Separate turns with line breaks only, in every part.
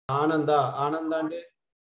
ఆనంద ఆనంద అంటే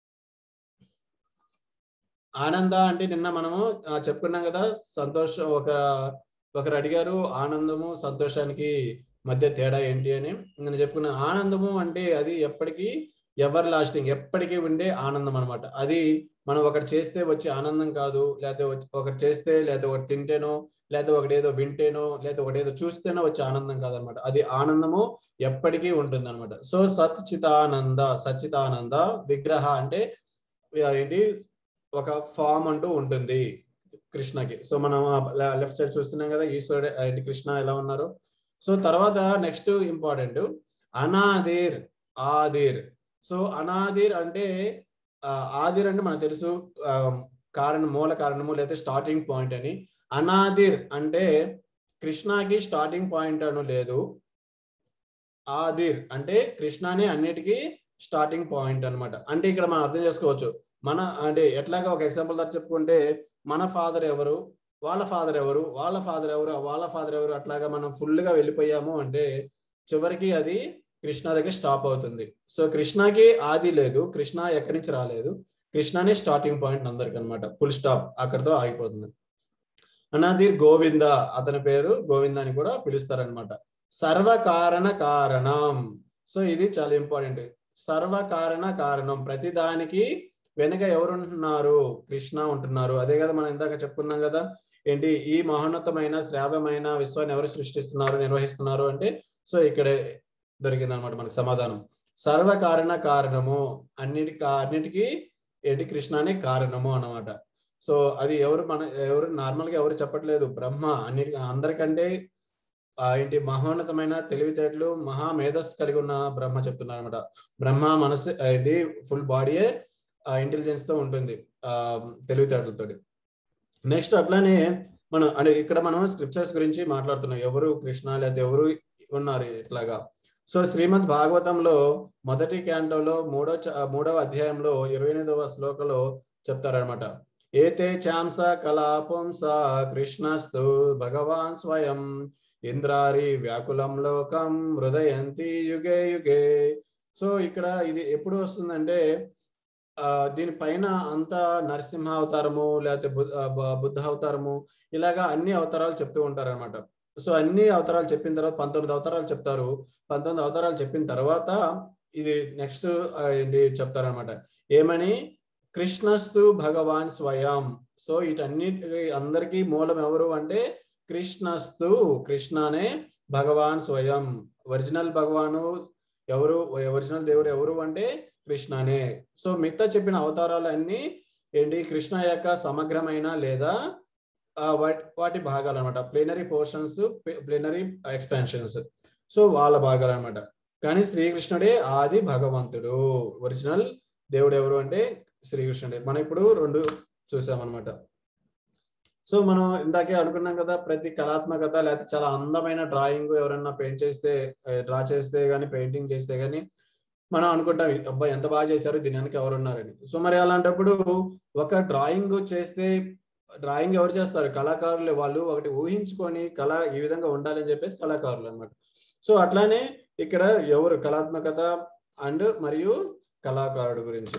ఆనంద అంటే నిన్న మనము ఆ, చెప్పుకున్నాం కదా సంతోషం ఒక ఒకరు అడిగారు ఆనందము సంతోషానికి మధ్య తేడా ఏంటి అని నేను చెప్పుకున్న ఆనందము అంటే అది ఎప్పటికీ ఎవర్ లాస్టింగ్ ఎప్పటికీ ఉండే ఆనందం అనమాట అది మనం ఒకటి చేస్తే వచ్చే ఆనందం కాదు లేకపోతే వచ్చి- ఒకటి చేస్తే లేదా ఒకటి తింటేనో లేదా ఒకటి ఏదో వింటేనో లేదా ఒకటి ఏదో చూస్తేనో వచ్చే ఆనందం కాదనమాట అది ఆనందము ఎప్పటికీ ఉంటుంది అనమాట సో సచ్చితానంద సచ్చితానంద విగ్రహ అంటే ఆ, ఏంటి ఒక ఫామ్ అంటూ ఉంటుంది కృష్ణకి సో మనం లెఫ్ట్ సైడ్ చూస్తున్నాం కదా ఈశ్వరుడు ఏంటి కృష్ణ ఎలా ఉన్నారు సో తర్వాత నెక్స్ట్ ఇంపార్టెంట్ అనాదిర్ ఆదిర్ సో అనాదిర్ అంటే ఆ, ఆదిర్ అంటే మనకు తెలుసు ఆ, కారణం మూల కారణము లేదా స్టార్టింగ్ పాయింట్ అని అనాదిర్ అంటే కృష్ణకి స్టార్టింగ్ పాయింట్ అను లేదు ఆదిర్ అంటే కృష్ణనే అన్నిటికీ స్టార్టింగ్ పాయింట్ అన్నమాట అంటే ఇక్కడ మనం అర్థం చేసుకోవచ్చు మన అంటే ఎట్లాగా ఒక ఎగ్జాంపుల్ ద్వారా చెప్పుకుంటే మన ఫాదర్ ఎవరు వాళ్ళ ఫాదర్ ఎవరు వాళ్ళ ఫాదర్ ఎవరు వాళ్ళ ఫాదర్ ఎవరు అట్లాగా మనం ఫుల్ గా వెళ్ళిపోయాము అంటే చివరికి అది కృష్ణ దగ్గర స్టాప్ అవుతుంది సో కృష్ణకి ఆది లేదు కృష్ణ ఎక్కడి నుంచి రాలేదు కృష్ణనే స్టార్టింగ్ పాయింట్ అందరికి అనమాట ఫుల్ స్టాప్ అక్కడితో ఆగిపోతుంది అనాదిర్ గోవింద అతని పేరు గోవింద అని కూడా పిలుస్తారనమాట సర్వకారణ కారణం సో ఇది చాలా ఇంపార్టెంట్ సర్వకారణ కారణం ప్రతి దానికి వెనుక ఎవరు ఉంటున్నారు కృష్ణ ఉంటున్నారు అదే కదా మనం ఇందాక చెప్పుకున్నాం కదా ఏంటి ఈ మహోన్నతమైన శ్రావ్యమైన విశ్వాన్ని ఎవరు సృష్టిస్తున్నారు నిర్వహిస్తున్నారు అంటే సో ఇక్కడే దొరికింది అనమాట మనకు సమాధానం సర్వకారణ కారణము అన్నిటి అన్నిటికీ ఏంటి కృష్ణనే కారణము అన్నమాట సో అది ఎవరు మన ఎవరు నార్మల్ గా ఎవరు చెప్పట్లేదు బ్రహ్మ అన్నిటి అందరికంటే ఆ ఏంటి మహోన్నతమైన తెలివితేటలు మహా మేధస్సు కలిగి ఉన్న బ్రహ్మ చెప్తున్నారు అనమాట బ్రహ్మ మనసు ఏంటి ఫుల్ బాడీయే ఇంటెలిజెన్స్ తో ఉంటుంది ఆ తెలివితేటలతో నెక్స్ట్ అట్లానే మనం అంటే ఇక్కడ మనం స్క్రిప్చర్స్ గురించి మాట్లాడుతున్నాం ఎవరు కృష్ణ లేదా ఎవరు ఉన్నారు ఇట్లాగా సో శ్రీమద్ భాగవతంలో మొదటి క్యాంటోలో మూడో చ- మూడవ అధ్యాయంలో ఇరవై ఎనిమిదవ శ్లోకలో చెప్తారనమాట ఏతే చాంస కళాపుంస కృష్ణస్తు భగవాన్ స్వయం ఇంద్రారి వ్యాకులం లోకం హృదయంతి యుగే యుగే సో ఇక్కడ ఇది ఎప్పుడు వస్తుందంటే ఆ దీనిపైన అంతా నరసింహ అవతారము లేకపోతే బు- ఆ, బ- బుద్ధ అవతారము ఇలాగా అన్ని అవతారాలు చెప్తూ ఉంటారు అనమాట సో అన్ని అవతారాలు చెప్పిన తర్వాత పంతొమ్మిది అవతారాలు చెప్తారు పంతొమ్మిది అవతారాలు చెప్పిన తర్వాత ఇది నెక్స్ట్ ఏంటి చెప్తారనమాట ఏమని కృష్ణస్తు భగవాన్ స్వయం సో వీటన్నిటి అందరికీ మూలం ఎవరు అంటే కృష్ణస్తు కృష్ణనే భగవాన్ స్వయం ఒరిజినల్ భగవాను ఎవరు ఒరిజినల్ దేవుడు ఎవరు అంటే కృష్ణనే సో మిగతా చెప్పిన అవతారాలు అన్ని ఏంటి కృష్ణ యొక్క సమగ్రమైన లేదా ఆ, వాటి వాటి భాగాలు అనమాట plenary portions plenary expansions so వాళ్ళ భాగాలు అనమాట కానీ శ్రీకృష్ణుడే ఆది భగవంతుడు ఒరిజినల్ దేవుడు ఎవరు అంటే శ్రీకృష్ణుడే మనం ఇప్పుడు రెండు చూసామన్నమాట సో మనం ఇందాకే అనుకున్నాం కదా ప్రతి కళాత్మకత లేకపోతే చాలా అందమైన డ్రాయింగ్ ఎవరైనా పెయింట్ చేస్తే డ్రా చేస్తే గానీ పెయింటింగ్ చేస్తే గానీ మనం అనుకుంటాం అబ్బా ఎంత బాగా చేశారు దీని వెనక ఎవరు ఉన్నారని సో మరి అలాంటప్పుడు ఒక డ్రాయింగ్ చేస్తే డ్రాయింగ్ ఎవరు చేస్తారు కళాకారులు వాళ్ళు ఒకటి ఊహించుకొని కళ ఈ విధంగా ఉండాలని చెప్పేసి కళాకారులు అన్నమాట సో అట్లానే ఇక్కడ ఎవరు కళాత్మకత అండ్ మరియు కళాకారుడు గురించి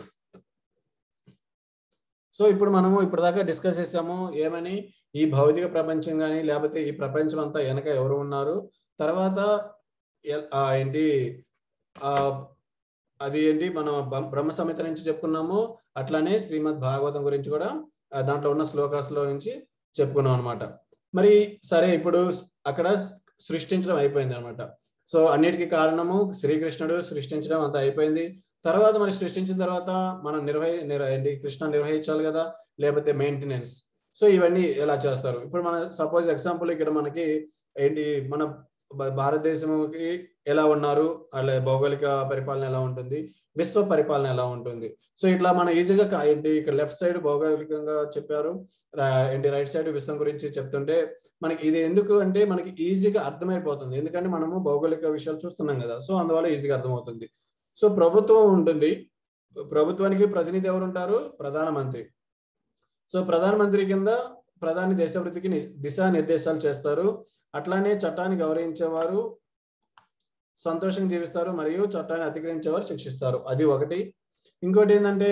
సో ఇప్పుడు మనము ఇప్పటిదాకా డిస్కస్ చేసాము ఏమని ఈ భౌతిక ప్రపంచం కానీ లేకపోతే ఈ ప్రపంచం అంతా వెనక ఎవరు ఉన్నారు తర్వాత ఎల్- ఆ ఏంటి ఆ అది ఏంటి మనం బ- బ్రహ్మ సంహిత నుంచి చెప్పుకున్నాము అట్లానే శ్రీమద్ భాగవతం గురించి కూడా ఆ దాంట్లో ఉన్న శ్లోకాస్ లో నుంచి చెప్పుకున్నాం అనమాట మరి సరే ఇప్పుడు అక్కడ సృష్టించడం అయిపోయింది అనమాట సో అన్నిటికీ కారణము శ్రీకృష్ణుడు సృష్టించడం అంతా అయిపోయింది తర్వాత మరి సృష్టించిన తర్వాత మనం నిర్వహి నిర్- ఏంటి కృష్ణ నిర్వహించాలి కదా లేకపోతే మెయింటెనెన్స్ సో ఇవన్నీ ఎలా చేస్తారు ఇప్పుడు మన సపోజ్ ఎగ్జాంపుల్ ఇక్కడ మనకి ఏంటి మన భ- భారతదేశంకి ఎలా ఉన్నారు అలా భౌగోళిక పరిపాలన ఎలా ఉంటుంది విశ్వ పరిపాలన ఎలా ఉంటుంది సో ఇట్లా మనం ఈజీగా క- ఏంటి ఇక్కడ లెఫ్ట్ సైడ్ భౌగోళికంగా చెప్పారు రా- ఏంటి రైట్ సైడ్ విశ్వం గురించి చెప్తుంటే మనకి ఇది ఎందుకు అంటే మనకి ఈజీగా అర్థమైపోతుంది ఎందుకంటే మనము భౌగోళిక విషయాలు చూస్తున్నాం కదా సో అందువల్ల ఈజీగా అర్థమవుతుంది సో ప్రభుత్వం ఉంటుంది ప్రభుత్వానికి ప్రతినిధి ఎవరు ఉంటారు ప్రధానమంత్రి సో ప్రధానమంత్రి కింద ప్రధాని దేశాభివృద్ధికి ని- దిశానిర్దేశాలు చేస్తారు అట్లానే చట్టాన్ని గౌరవించేవారు సంతోషంగా జీవిస్తారు మరియు చట్టాన్ని అతిక్రమించేవారు శిక్షిస్తారు అది ఒకటి ఇంకోటి ఏంటంటే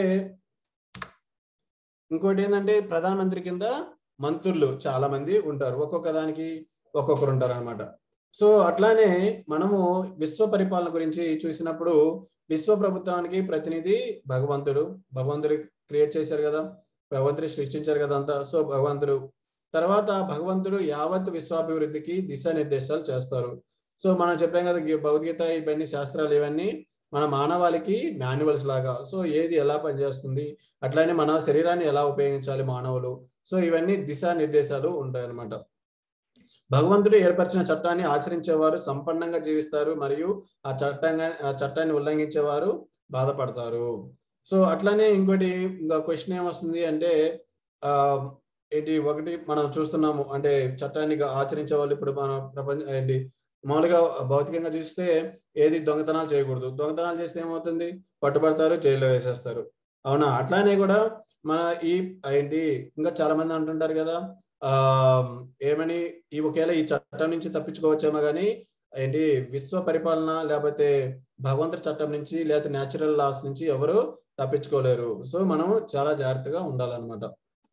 ఇంకోటి ఏంటంటే ప్రధానమంత్రి కింద మంత్రులు చాలా మంది ఉంటారు ఒక్కొక్క దానికి ఒక్కొక్కరు ఉంటారు అనమాట సో అట్లానే మనము విశ్వ పరిపాలన గురించి చూసినప్పుడు విశ్వ ప్రభుత్వానికి ప్రతినిధి భగవంతుడు భగవంతుడు క్రియేట్ చేశారు కదా భగవంతుడు సృష్టించారు కదా అంతా సో భగవంతుడు తర్వాత భగవంతుడు యావత్ విశ్వాభివృద్ధికి దిశానిర్దేశాలు చేస్తారు సో మనం చెప్పాం కదా గీ- భగవద్గీత ఇవన్నీ శాస్త్రాలు ఇవన్నీ మన మానవాళికి మాన్యువల్స్ లాగా సో ఏది ఎలా పనిచేస్తుంది అట్లానే మన శరీరాన్ని ఎలా ఉపయోగించాలి మానవులు సో ఇవన్నీ దిశానిర్దేశాలు ఉంటాయన్నమాట భగవంతుడు ఏర్పరిచిన చట్టాన్ని ఆచరించేవారు సంపన్నంగా జీవిస్తారు మరియు ఆ చట్టంగా ఆ చట్టాన్ని ఉల్లంఘించేవారు బాధపడతారు సో అట్లానే ఇంకోటి ఇంకా క్వశ్చన్ ఏమొస్తుంది అంటే ఆ ఏంటి ఒకటి మనం చూస్తున్నాము అంటే చట్టాన్ని గా- ఆచరించే వాళ్ళు ఇప్పుడు మన ప్రపంచ ఏంటి మామూలుగా భౌతికంగా చూస్తే ఏది దొంగతనాలు చేయకూడదు దొంగతనాలు చేస్తే ఏమవుతుంది పట్టుబడతారు జైల్లో వేసేస్తారు అవునా అట్లానే కూడా మన ఈ ఏంటి ఇంకా చాలా మంది అంటుంటారు కదా ఆ ఏమని ఈ ఒకవేళ ఈ చట్టం నుంచి తప్పించుకోవచ్చేమో కానీ ఏంటి విశ్వ పరిపాలన లేకపోతే భగవంతుడి చట్టం నుంచి లేకపోతే న్యాచురల్ లాస్ నుంచి ఎవరు తప్పించుకోలేరు సో మనం చాలా జాగ్రత్తగా ఉండాలన్నమాట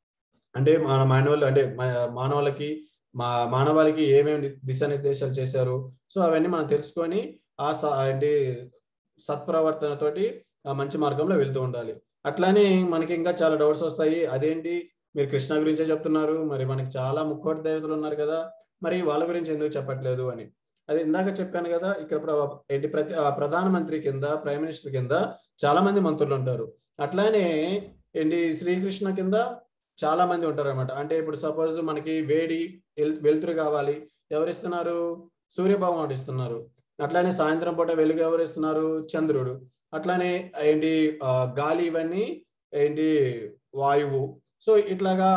అంటే మన మానవులు అంటే మన- మానవులకి మా మానవాళికి ఏమేమి దిశానిర్దేశాలు చేశారు సో అవన్నీ మనం తెలుసుకొని ఆ స- ఏంటి సత్ప్రవర్తనతోటి ఆ మంచి మార్గంలో వెళ్తూ ఉండాలి అట్లానే మనకి ఇంకా చాలా డౌట్స్ వస్తాయి అదేంటి మీరు కృష్ణ గురించే చెప్తున్నారు మరి మనకి చాలా ముక్కోటి దేవతలు ఉన్నారు కదా మరి వాళ్ళ గురించి ఎందుకు చెప్పట్లేదు అని అది ఇందాక చెప్పాను కదా ఇక్కడ ప్ర- ఏంటి ప్రతి ఆ ప్రధానమంత్రి కింద ప్రైమ్ మినిస్టర్ కింద చాలా మంది మంత్రులు ఉంటారు అట్లానే ఏంటి శ్రీకృష్ణ కింద చాలా మంది ఉంటారు అనమాట అంటే ఇప్పుడు సపోజ్ మనకి వేడి వెల్- వెలుతురు కావాలి ఎవరు ఇస్తున్నారు సూర్యభగవానుడు ఇస్తున్నారు అట్లానే సాయంత్రం పూట వెలుగు ఎవరు ఇస్తున్నారు చంద్రుడు అట్లానే ఏంటి ఆ, గాలి ఇవన్నీ ఏంటి వాయువు సో ఇట్లాగా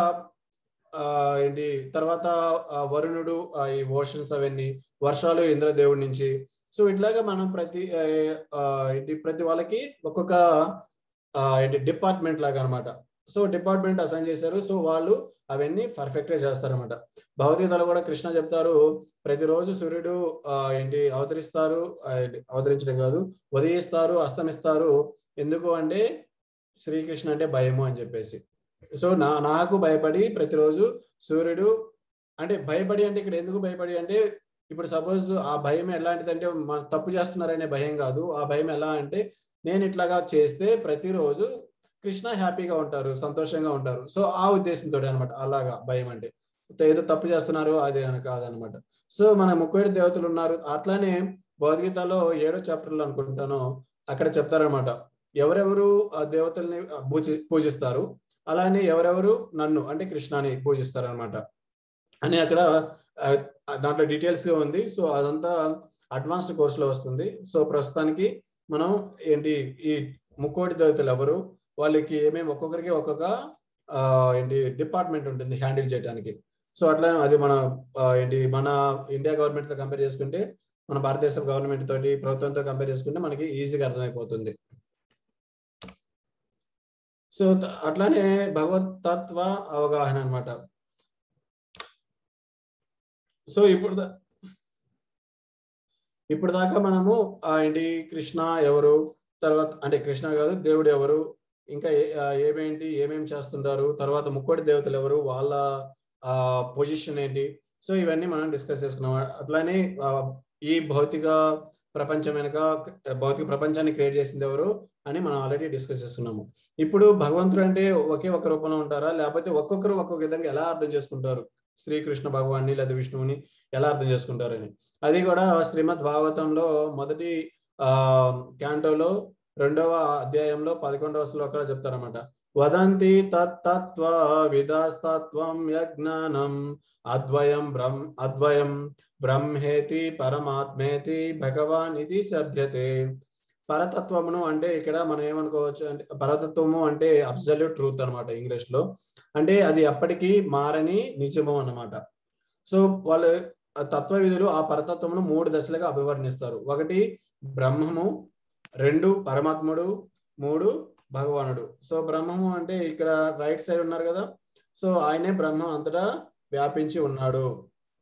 ఆ ఏంటి తర్వాత ఆ, వరుణుడు ఆ, ఈ ఓషన్స్ అవన్నీ వర్షాలు ఇంద్రదేవుడి నుంచి సో ఇట్లాగా మనం ప్రతి ఆ, ఆ, ఏంటి ప్రతి వాళ్ళకి ఒక్కొక్క ఆ, ఏంటి డిపార్ట్మెంట్ లాగా అన్నమాట సో డిపార్ట్మెంట్ అసైన్ చేశారు సో వాళ్ళు అవన్నీ పర్ఫెక్ట్ గా చేస్తారన్నమాట భగవద్గీతలో కూడా కృష్ణ చెప్తారు ప్రతిరోజు సూర్యుడు ఆ, ఏంటి అవతరిస్తారు ఆ, ఏంటి, అవతరించడం కాదు ఉదయిస్తారు అస్తమిస్తారు ఎందుకు అంటే శ్రీకృష్ణ అంటే భయము అని చెప్పేసి సో నా నాకు భయపడి ప్రతిరోజు సూర్యుడు అంటే భయపడి అంటే ఇక్కడ ఎందుకు భయపడి అంటే ఇప్పుడు సపోజ్ ఆ భయం ఎలాంటిదంటే మన తప్పు చేస్తున్నారనే భయం కాదు ఆ భయం ఎలా అంటే నేను ఇట్లాగా చేస్తే ప్రతిరోజు కృష్ణ హ్యాపీగా ఉంటారు సంతోషంగా ఉంటారు సో ఆ ఉద్దేశంతో అనమాట అలాగా భయం అంటే ఏదో తప్పు చేస్తున్నారు అది అని కాదనమాట సో మన ముక్కోటి దేవతలు ఉన్నారు అట్లానే భగవద్గీతలో ఏడో చాప్టర్లో అనుకుంటాను అక్కడ చెప్తారనమాట ఎవరెవరు ఆ దేవతల్ని పూజి పూజిస్తారు అలానే ఎవరెవరు నన్ను అంటే కృష్ణాని పూజిస్తారు అనమాట అని అక్కడ ఆ, దాంట్లో డీటెయిల్స్ గా ఉంది సో అదంతా అడ్వాన్స్డ్ కోర్సులో వస్తుంది సో ప్రస్తుతానికి మనం ఏంటి ఈ ముక్కోటి దేవతలు ఎవరు వాళ్ళకి ఏమేమి ఒక్కొక్కరికి ఒక్కొక్క ఆ, ఏంటి డిపార్ట్మెంట్ ఉంటుంది హ్యాండిల్ చేయడానికి సో అట్లా అది మన ఆ, ఏంటి మన ఇండియా గవర్నమెంట్ తో కంపేర్ చేసుకుంటే మన భారతదేశ గవర్నమెంట్ తోటి ప్రభుత్వంతో కంపేర్ చేసుకుంటే మనకి ఈజీగా అర్థమైపోతుంది సో త- అట్లానే భగవత్ తత్వ అవగాహన అన్నమాట సో ఇప్పుడు దా- ఇప్పుడు దాకా మనము ఆ ఏంటి కృష్ణ ఎవరు తర్వాత అంటే కృష్ణ కాదు దేవుడు ఎవరు ఇంకా ఏ- ఆ ఏమేంటి ఏమేమి చేస్తుంటారు తర్వాత ముక్కోటి దేవతలు ఎవరు వాళ్ళ ఆ పొజిషన్ ఏంటి సో ఇవన్నీ మనం డిస్కస్ చేసుకున్నాం అట్లానే ఆ, ఈ భౌతిక ప్రపంచం వెనుక భౌతిక ప్రపంచాన్ని క్రియేట్ చేసింది ఎవరు అని మనం ఆల్రెడీ డిస్కస్ చేసుకున్నాము ఇప్పుడు భగవంతుడు అంటే ఒకే ఒక రూపంలో ఉంటారా లేకపోతే ఒక్కొక్కరు ఒక్కొక్క విధంగా ఎలా అర్థం చేసుకుంటారు శ్రీకృష్ణ భగవాన్ని లేదా విష్ణువుని ఎలా అర్థం చేసుకుంటారని అది కూడా శ్రీమద్ భాగవతంలో మొదటి ఆ క్యాంటోలో రెండవ అధ్యాయంలో పదకొండవ శ్లోకాలు చెప్తారన్నమాట వదంతి తత్తత్వ విదాస్తత్వం యజ్ఞానం అద్వయం బ్రహ్మ అద్వయం బ్రహ్మేతి పరమాత్మేతి భగవాన్ ఇది శబ్దతే పరతత్వమును అంటే ఇక్కడ మనం ఏమనుకోవచ్చు అంటే పరతత్వము అంటే అబ్సల్యూట్ ట్రూత్ అనమాట ఇంగ్లీష్ లో అంటే అది ఎప్పటికీ మారని నిజము అన్నమాట సో వాళ్ళు ఆ తత్వ విధులు ఆ పరతత్వమును మూడు దశలుగా అభివర్ణిస్తారు ఒకటి బ్రహ్మము రెండు పరమాత్ముడు మూడు భగవానుడు సో బ్రహ్మము అంటే ఇక్కడ రైట్ సైడ్ ఉన్నారు కదా సో ఆయనే బ్రహ్మం అంతటా వ్యాపించి ఉన్నాడు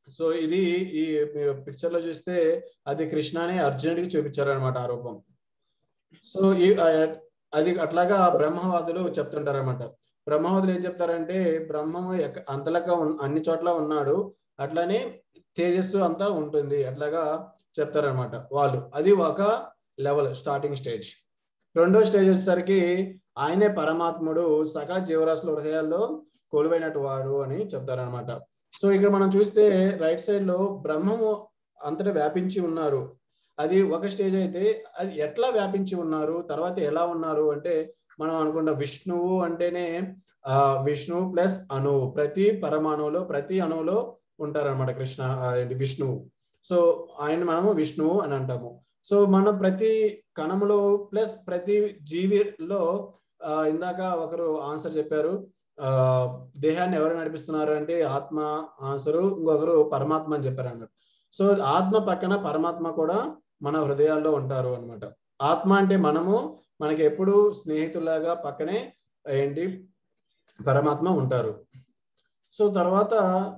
సో ఇది ఈ మీరు పిక్చర్ లో చూస్తే అది కృష్ణని అర్జునుడికి చూపించారు అనమాట ఆ రూపం సో ఈ ఆ, అది అట్లాగా బ్రహ్మవాదులు చెప్తుంటారు అనమాట బ్రహ్మవాదులు ఏం చెప్తారంటే బ్రహ్మము ఎక్క- అంతలాగా ఉన్- అన్ని చోట్ల ఉన్నాడు అట్లానే తేజస్సు అంతా ఉంటుంది అట్లాగా చెప్తారనమాట వాళ్ళు అది ఒక లెవెల్ స్టార్టింగ్ స్టేజ్ రెండో స్టేజ్ వచ్చేసరికి ఆయనే పరమాత్ముడు సకల జీవరాశుల హృదయాల్లో కొలువైనట్టు వాడు అని చెప్తారనమాట సో ఇక్కడ మనం చూస్తే రైట్ సైడ్ లో బ్రహ్మము అంతటా వ్యాపించి ఉన్నారు అది ఒక స్టేజ్ అయితే అది ఎట్లా వ్యాపించి ఉన్నారు తర్వాత ఎలా ఉన్నారు అంటే మనం అనుకున్న విష్ణువు అంటేనే ఆ విష్ణువు ప్లస్ అణువు ప్రతి పరమాణువులో ప్రతి అణువులో ఉంటారన్నమాట కృష్ణ ఆ, ఏంటి విష్ణువు సో ఆయన మనము విష్ణువు అని అంటాము సో మనం ప్రతి కణములో ప్లస్ ప్రతి జీవిలో ఆ, ఇందాక ఒకరు ఆన్సర్ చెప్పారు ఆ దేహాన్ని ఎవరు నడిపిస్తున్నారు అంటే ఆత్మ ఆన్సరు ఇంకొకరు పరమాత్మ అని చెప్పారు అన్నమాట సో ఆత్మ పక్కన పరమాత్మ కూడా మన హృదయాల్లో ఉంటారు అన్నమాట ఆత్మ అంటే మనము మనకి ఎప్పుడు స్నేహితులాగా పక్కనే ఏంటి పరమాత్మ ఉంటారు సో తర్వాత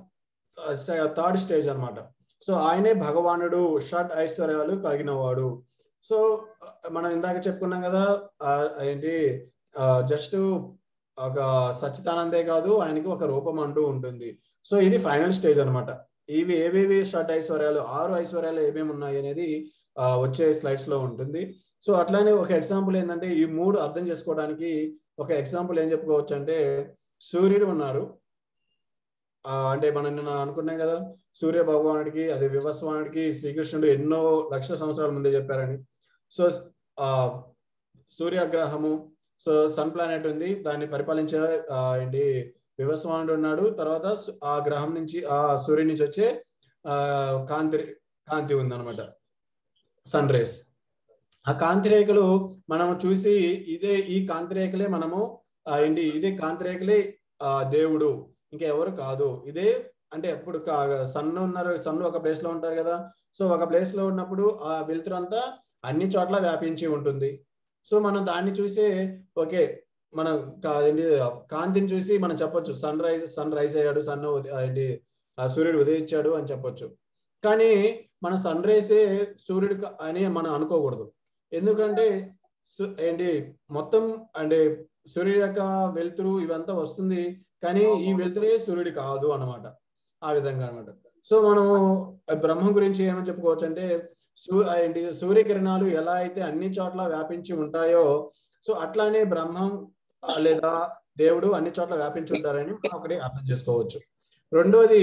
థర్డ్ స్టేజ్ అన్నమాట సో ఆయనే భగవానుడు షట్ ఐశ్వర్యాలు కలిగిన వాడు సో మనం ఇందాక చెప్పుకున్నాం కదా ఆ, ఏంటి జస్ట్ ఒక సచ్చిదానందే కాదు ఆయనకి ఒక రూపం అంటూ ఉంటుంది సో ఇది ఫైనల్ స్టేజ్ అన్నమాట ఇవి ఏవేవి షట్ ఐశ్వర్యాలు ఆరు ఐశ్వర్యాలు ఏమేమి ఉన్నాయి అనేది ఆ, వచ్చే స్లైడ్స్ లో ఉంటుంది సో అట్లానే ఒక ఎగ్జాంపుల్ ఏంటంటే ఈ మూడు అర్థం చేసుకోవడానికి ఒక ఎగ్జాంపుల్ ఏం చెప్పుకోవచ్చు అంటే సూర్యుడు ఉన్నారు ఆ, అంటే మనం నిన్న అనుకున్నాం కదా సూర్య భగవానుడికి అదే వివస్వానుడికి శ్రీకృష్ణుడు ఎన్నో లక్షల సంవత్సరాల ముందే చెప్పారని సో ఆ సూర్యగ్రహము సో సన్ ప్లానెట్ ఉంది దాన్ని పరిపాలించే ఆ, ఏంటి వివస్వానుడు ఉన్నాడు తర్వాత సు- ఆ గ్రహం నుంచి ఆ సూర్యుడి నుంచి వచ్చే ఆ కాంతి కాంతి ఉంది అనమాట సన్ రేస్ ఆ కాంతి రేఖలు మనం చూసి ఇదే ఈ కాంతి రేఖలే మనము ఆ, ఏంటి ఇదే కాంతి రేఖలే ఆ దేవుడు ఇంకా ఎవరు కాదు ఇదే అంటే ఎప్పుడు సన్ ఉన్నారు సన్ ఒక ప్లేస్ లో ఉంటారు కదా సో ఒక ప్లేస్ లో ఉన్నప్పుడు ఆ వెలుతురు అంతా అన్ని చోట్ల వ్యాపించి ఉంటుంది సో మనం దాన్ని చూసి ఓకే మనం కా- ఏంటి కాంతిని చూసి మనం చెప్పొచ్చు సన్ రైజ్ సన్ రైజ్ అయ్యాడు సన్ ఏంటి ఆ సూర్యుడు ఉదయించాడు అని చెప్పొచ్చు కానీ మన సన్ రైసే సూర్యుడు క- అని మనం అనుకోకూడదు ఎందుకంటే సు- ఏంటి మొత్తం అంటే సూర్యుడి యొక్క వెలుతురు ఇవంతా వస్తుంది కానీ ఈ వెలుతురే సూర్యుడి కాదు అన్నమాట ఆ విధంగా అన్నమాట సో మనం బ్రహ్మం గురించి ఏమని చెప్పుకోవచ్చు అంటే సూ ఏంటి సూర్యకిరణాలు ఎలా అయితే అన్ని చోట్ల వ్యాపించి ఉంటాయో సో అట్లానే బ్రహ్మం ఆ, లేదా దేవుడు అన్ని చోట్ల వ్యాపించి ఉంటారని మనం ఒకటి అర్థం చేసుకోవచ్చు రెండోది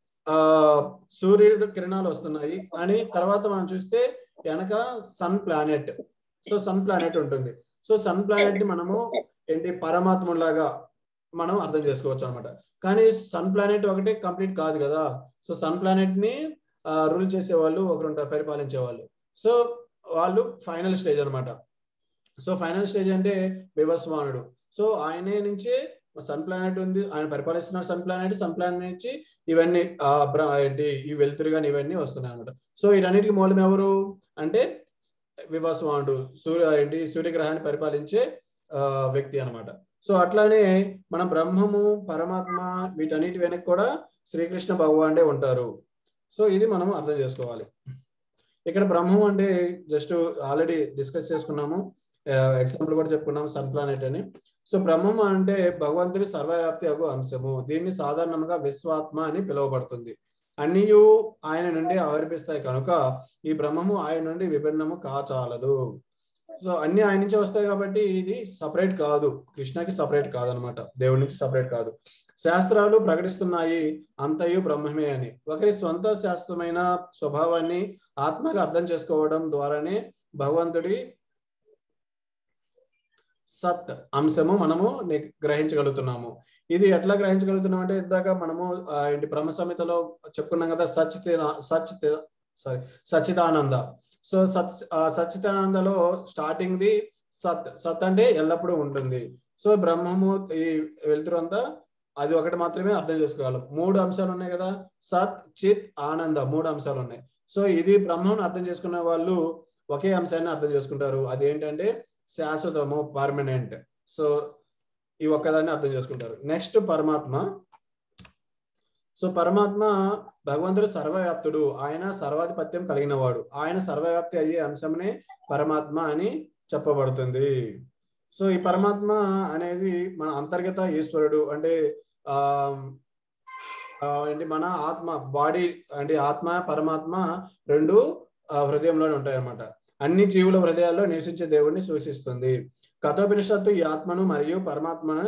ఆ సూర్యుడు కిరణాలు వస్తున్నాయి అని తర్వాత మనం చూస్తే వెనక sun planet so sun planet ఉంటుంది సో సన్ ప్లానెట్ ని మనము ఏంటి పరమాత్మలాగా మనం అర్థం చేసుకోవచ్చు అనమాట కానీ సన్ ప్లానెట్ ఒకటే కంప్లీట్ కాదు కదా సో సన్ ప్లానెట్ ని రూల్ చేసే వాళ్ళు ఒకరు ఉంటారు పరిపాలించే వాళ్ళు సో వాళ్ళు ఫైనల్ స్టేజ్ అన్నమాట సో ఫైనల్ స్టేజ్ అంటే వివస్వానుడు సో ఆయనే నుంచే సన్ ప్లానెట్ ఉంది ఆయన పరిపాలిస్తున్నారు సన్ ప్లానెట్ సన్ ప్లానెట్ నుంచి ఇవన్నీ ఆ బ్ర- ఏంటి ఈ వెలుతురు కానీ ఇవన్నీ వస్తున్నాయి అనమాట సో వీటన్నిటికి మూలం ఎవరు అంటే వివస్వానుడు సూర్య ఏంటి సూర్యగ్రహాన్ని పరిపాలించే ఆ, వ్యక్తి అన్నమాట సో అట్లానే మన బ్రహ్మము పరమాత్మ వీటన్నిటి వెనక కూడా శ్రీకృష్ణ భగవానుడే ఉంటారు సో ఇది మనం అర్థం చేసుకోవాలి ఇక్కడ బ్రహ్మం అంటే జస్ట్ ఆల్రెడీ డిస్కస్ చేసుకున్నాము ఎగ్జాంపుల్ కూడా చెప్పుకున్నాము సన్ ప్లానెట్ అని సో బ్రహ్మం అంటే భగవంతుడి సర్వవ్యాప్తి అగు అంశము దీన్ని సాధారణంగా విశ్వాత్మ అని పిలువబడుతుంది అన్నియు ఆయన నుండి ఆవిర్భిస్తాయి కనుక ఈ బ్రహ్మము ఆయన నుండి విభిన్నము కాచాలదు సో అన్ని ఆయన నుంచి వస్తాయి కాబట్టి ఇది సపరేట్ కాదు కృష్ణకి సపరేట్ కాదనమాట దేవుడి నుంచి సపరేట్ కాదు శాస్త్రాలు ప్రకటిస్తున్నాయి అంతయు బ్రహ్మమే అని ఒకరి సొంత శాస్త్రమైన స్వభావాన్ని ఆత్మగా అర్థం చేసుకోవడం ద్వారానే భగవంతుడి సత్ అంశము మనము ని- గ్రహించగలుగుతున్నాము ఇది ఎట్లా గ్రహించగలుగుతున్నాం అంటే ఇందాక మనము ఆ, ఏంటి బ్రహ్మ సంహితలో చెప్పుకున్నాం కదా సచిత సచిత సారీ సచిదానంద సో సచ్ ఆ, సచ్చిదానందలో స్టార్టింగ్ ది సత్ సత్ అంటే ఎల్లప్పుడూ ఉంటుంది సో బ్రహ్మము ఈ వెలుతురు అంతా అది ఒకటి మాత్రమే అర్థం చేసుకోగలం మూడు అంశాలు ఉన్నాయి కదా సత్ చిత్ ఆనంద మూడు అంశాలు ఉన్నాయి సో ఇది బ్రహ్మను అర్థం చేసుకునే వాళ్ళు ఒకే అంశాన్ని అర్థం చేసుకుంటారు అదేంటంటే శాశ్వతము పర్మనెంట్ సో ఈ ఒక్కదాన్ని అర్థం చేసుకుంటారు నెక్స్ట్ పరమాత్మ సో పరమాత్మ భగవంతుడు సర్వవ్యాప్తుడు ఆయన సర్వాధిపత్యం కలిగిన వాడు ఆయన సర్వవ్యాప్తి అయ్యే అంశంనే పరమాత్మ అని చెప్పబడుతుంది సో ఈ పరమాత్మ అనేది మన అంతర్గత ఈశ్వరుడు అంటే ఆ ఆ, ఏంటి మన ఆత్మ బాడీ అంటే ఆత్మ పరమాత్మ రెండు ఆ, హృదయంలోనే ఉంటాయి అన్నమాట అన్ని జీవుల హృదయాల్లో నివసించే దేవుడిని సూచిస్తుంది కథోపనిషత్తు ఈ ఆత్మను మరియు పరమాత్మను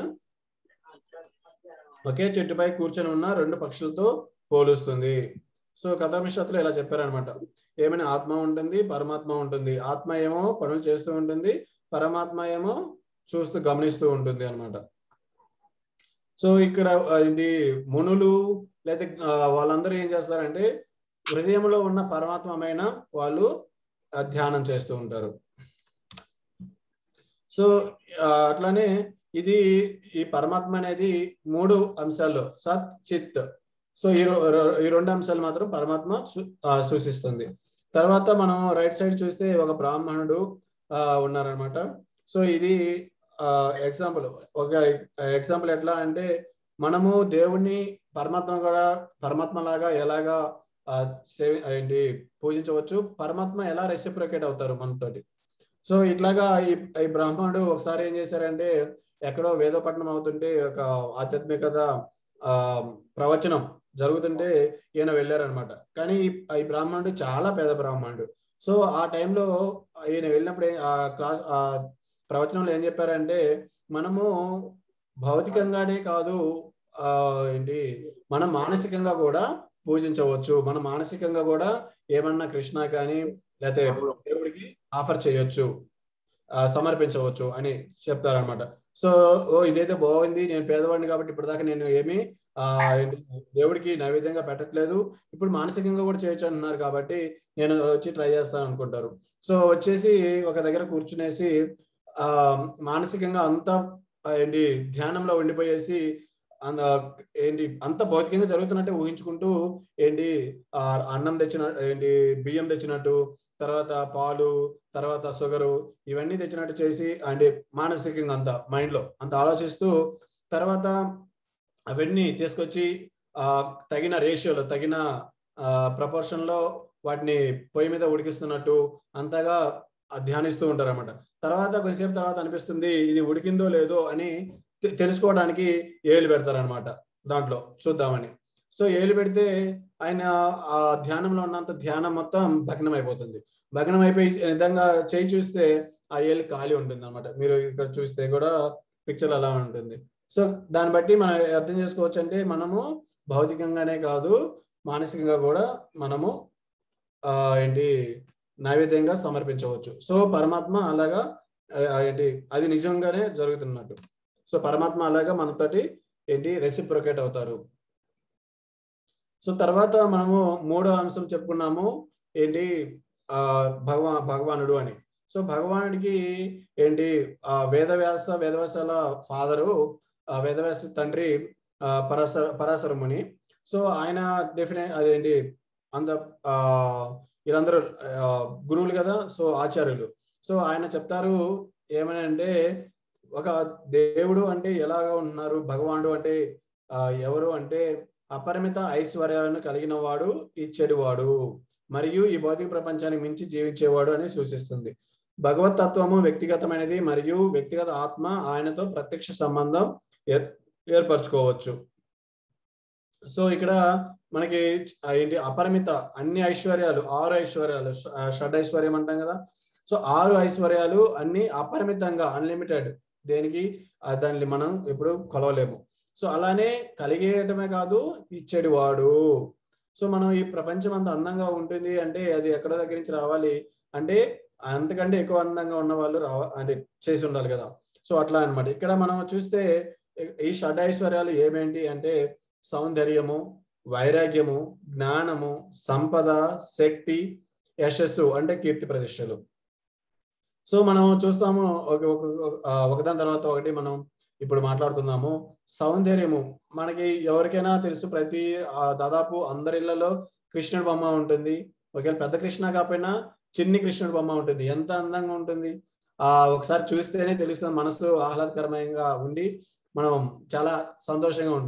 ఒకే చెట్టుపై కూర్చొని ఉన్న రెండు పక్షులతో పోలుస్తుంది సో కథోపనిషత్తులో ఇలా చెప్పారనమాట ఏమైనా ఆత్మ ఉంటుంది పరమాత్మ ఉంటుంది ఆత్మ ఏమో పనులు చేస్తూ ఉంటుంది పరమాత్మ ఏమో చూస్తూ గమనిస్తూ ఉంటుంది అన్నమాట సో ఇక్కడ ఆ, ఇది మునులు లేదా ఆ, వాళ్ళందరూ ఏం చేస్తారంటే హృదయంలో ఉన్న పరమాత్మమైన వాళ్ళు ఆ, ధ్యానం చేస్తూ ఉంటారు సో ఆ, అట్లానే ఇది ఈ పరమాత్మ అనేది మూడు అంశాల్లో సత్ చిత్ సో ఈ రో- రో- ఈ రెండు అంశాలు మాత్రం పరమాత్మ సు- ఆ, సూచిస్తుంది తర్వాత మనం రైట్ సైడ్ చూస్తే ఒక బ్రాహ్మణుడు ఆ, ఉన్నారనమాట సో ఇది ఎగ్జాంపుల్ ఒక ఎగ్జాంపుల్ ఎట్లా అంటే మనము దేవుణ్ణి పరమాత్మ కూడా పరమాత్మ లాగా ఎలాగా ఆ, సేవ ఏంటి పూజించవచ్చు పరమాత్మ ఎలా రెసిప్రొకేట్ అవుతారు మనతోటి సో ఇట్లాగా ఈ ఈ బ్రాహ్మణుడు ఒకసారి ఏం చేశారంటే ఎక్కడో వేదపట్నం అవుతుంటే ఒక ఆధ్యాత్మికత ఆ ప్రవచనం జరుగుతుంటే ఈయన వెళ్ళారనమాట కానీ ఈ ఈ బ్రాహ్మణుడు చాలా పేద బ్రాహ్మణుడు సో ఆ టైంలో ఈయన వెళ్ళినప్పుడు ఏ- ఆ క్లాస్ ఆ ప్రవచనంలో ఏం చెప్పారంటే మనము భౌతికంగానే కాదు ఆ ఏంటి మనం మానసికంగా కూడా పూజించవచ్చు మనం మానసికంగా కూడా ఏమన్నా కృష్ణ కానీ లేకపోతే దేవుడికి ఆఫర్ చేయొచ్చు ఆ, సమర్పించవచ్చు అని చెప్తారనమాట సో ఓ ఇదైతే బాగుంది నేను పేదవాడిని కాబట్టి ఇప్పటిదాకా నేను ఏమి ఆ ఏంటి, దేవుడికి నైవేద్యంగా పెట్టట్లేదు ఇప్పుడు మానసికంగా కూడా చేయొచ్చు అంటున్నారు కాబట్టి నేను వచ్చి ట్రై చేస్తాను అనుకుంటారు సో వచ్చేసి ఒక దగ్గర కూర్చునేసి ఆ మానసికంగా అంతా ఆ, ఏంటి ధ్యానంలో ఉండిపోయేసి అంద ఏంటి అంత భౌతికంగా జరుగుతున్నట్టే ఊహించుకుంటూ ఏంటి ఆ అన్నం తెచ్చిన ఏంటి బియ్యం తెచ్చినట్టు తర్వాత పాలు తర్వాత షుగరు ఇవన్నీ తెచ్చినట్టు చేసి అంటే మానసికంగా అంత మైండ్ లో అంత ఆలోచిస్తూ తర్వాత అవన్నీ తీసుకొచ్చి ఆ తగిన రేషియోలో తగిన ప్రపోర్షన్ లో వాటిని పొయ్యి మీద ఉడికిస్తున్నట్టు అంతగా ఆ ధ్యానిస్తూ ఉంటారు అనమాట తర్వాత కొంతసేపు తర్వాత అనిపిస్తుంది ఇది ఉడికిందో లేదో అని తె- తెలుసుకోవడానికి ఏళ్ళు పెడతారనమాట దాంట్లో చూద్దామని సో ఏళ్ళు పెడితే ఆయన ఆ ధ్యానంలో ఉన్నంత ధ్యానం మొత్తం భగ్నం అయిపోతుంది భగ్నం అయిపోయి నిజంగా చేయి చూస్తే ఆ ఏళ్ళు ఖాళీ ఉంటుంది అనమాట మీరు ఇక్కడ చూస్తే కూడా పిక్చర్ అలా ఉంటుంది సో దాన్ని బట్టి మనం అర్థం చేసుకోవచ్చు అంటే మనము భౌతికంగానే కాదు మానసికంగా కూడా మనము ఆ ఏంటి నైవేద్యంగా సమర్పించవచ్చు సో పరమాత్మ అలాగా ఆ, ఏంటి అది నిజంగానే జరుగుతున్నట్టు సో పరమాత్మ అలాగా మనతోటి ఏంటి రెసిప్రొకేట్ అవుతారు సో తర్వాత మనము మూడో అంశం చెప్పుకున్నాము ఏంటి ఆ భగవా భగవానుడు అని సో భగవానుడికి ఏంటి ఆ వేదవ్యాస వేదవ్యాసాల ఫాదరు ఆ వేదవ్యాస తండ్రి ఆ పరాశర పరాశర ముని సో ఆయన డెఫినెట్ అదేంటి అంత ఆ వీళ్ళందరూ ఆ, గురువులు కదా సో ఆచార్యులు సో ఆయన చెప్తారు ఏమని అంటే ఒక దేవుడు అంటే ఎలాగా ఉంటున్నారు భగవానుడు అంటే ఆ, ఎవరు అంటే అపరిమిత ఐశ్వర్యాలను కలిగిన వాడు ఇచ్చేటివాడు మరియు ఈ భౌతిక ప్రపంచానికి మించి జీవించేవాడు అని సూచిస్తుంది భగవత్ తత్వము వ్యక్తిగతమైనది మరియు వ్యక్తిగత ఆత్మ ఆయనతో ప్రత్యక్ష సంబంధం ఏర్- ఏర్పరచుకోవచ్చు సో ఇక్కడ మనకి ఆ ఏంటి అపరిమిత అన్ని ఐశ్వర్యాలు ఆరు ఐశ్వర్యాలు ష- ఆ షడ్ ఐశ్వర్యం అంటాం కదా సో ఆరు ఐశ్వర్యాలు అన్ని అపరిమితంగా అన్లిమిటెడ్ దేనికి ఆ దాన్ని మనం ఎప్పుడు కొలవలేము సో అలానే కలిగేయటమే కాదు ఇచ్చేటి వాడు సో మనం ఈ ప్రపంచం అంత అందంగా ఉంటుంది అంటే అది ఎక్కడ దగ్గర నుంచి రావాలి అంటే అంతకంటే ఎక్కువ అందంగా ఉన్న వాళ్ళు రావ అంటే చేసి ఉండాలి కదా సో అట్లా అన్నమాట ఇక్కడ మనం చూస్తే ఈ షడ్ ఐశ్వర్యాలు ఏమేంటి అంటే సౌందర్యము వైరాగ్యము జ్ఞానము సంపద శక్తి యశస్సు అంటే కీర్తి ప్రతిష్టలు సో మనం చూస్తాము ఒక ఒక- ఆ, ఒకదాని తర్వాత ఒకటి మనం ఇప్పుడు మాట్లాడుకుందాము సౌందర్యము మనకి ఎవరికైనా తెలుసు ప్రతి ఆ, దాదాపు అందరి ఇళ్లలో కృష్ణుడి బొమ్మ ఉంటుంది ఒకవేళ పెద్ద కృష్ణ కాకపోయినా చిన్ని కృష్ణుడి బొమ్మ ఉంటుంది ఎంత అందంగా ఉంటుంది ఆ ఒకసారి చూస్తేనే తెలుస్తుంది మనసు ఆహ్లాదకరమంగా ఉండి మనం చాలా సంతోషంగా ఉంటుంది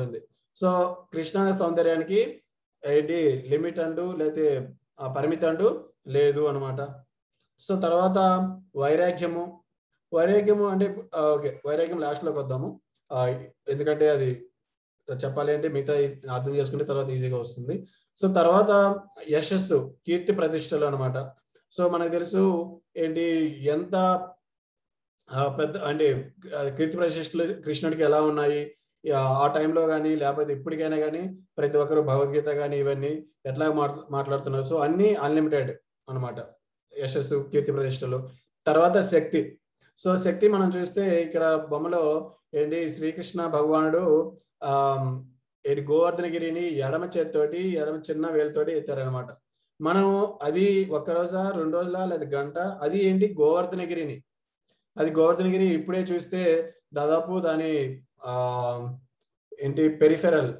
సో కృష్ణ సౌందర్యానికి ఏంటి లిమిట్ అంటూ లేకపోతే ఆ పరిమితి అంటూ లేదు అనమాట సో తర్వాత వైరాగ్యము వైరాగ్యము అంటే ఆ, ఓకే వైరాగ్యం లాస్ట్ లోకి వద్దాము ఆ, ఎందుకంటే అది చెప్పాలి అంటే మిగతా అర్థం చేసుకుంటే తర్వాత ఈజీగా వస్తుంది సో తర్వాత యశస్సు కీర్తి ప్రతిష్టలు అనమాట సో మనకు తెలుసు ఏంటి ఎంత ఆ, పెద్ద అంటే ఆ, కీర్తి ప్రతిష్టలు కృష్ణుడికి ఎలా ఉన్నాయి ఆ, ఆ టైంలో కానీ లేకపోతే ఇప్పటికైనా కానీ ప్రతి ఒక్కరు భగవద్గీత కానీ ఇవన్నీ ఎట్లా మాట్లా మాట్లాడుతున్నారు సో అన్ని అన్లిమిటెడ్ అన్నమాట యశస్సు కీర్తి ప్రతిష్టలు తర్వాత శక్తి సో శక్తి మనం చూస్తే ఇక్కడ బొమ్మలో ఏంటి శ్రీకృష్ణ భగవానుడు ఆ ఏంటి గోవర్ధనగిరిని ఎడమ చేతితోటి ఎడమ చిన్న వేలుతోటి ఎత్తారనమాట మనం అది ఒక్క రోజా రెండు రోజుల లేదా గంట అది ఏంటి గోవర్ధనగిరిని అది గోవర్ధనగిరి ఇప్పుడే చూస్తే దాదాపు దాని ఆ ఏంటి పెరిఫెరల్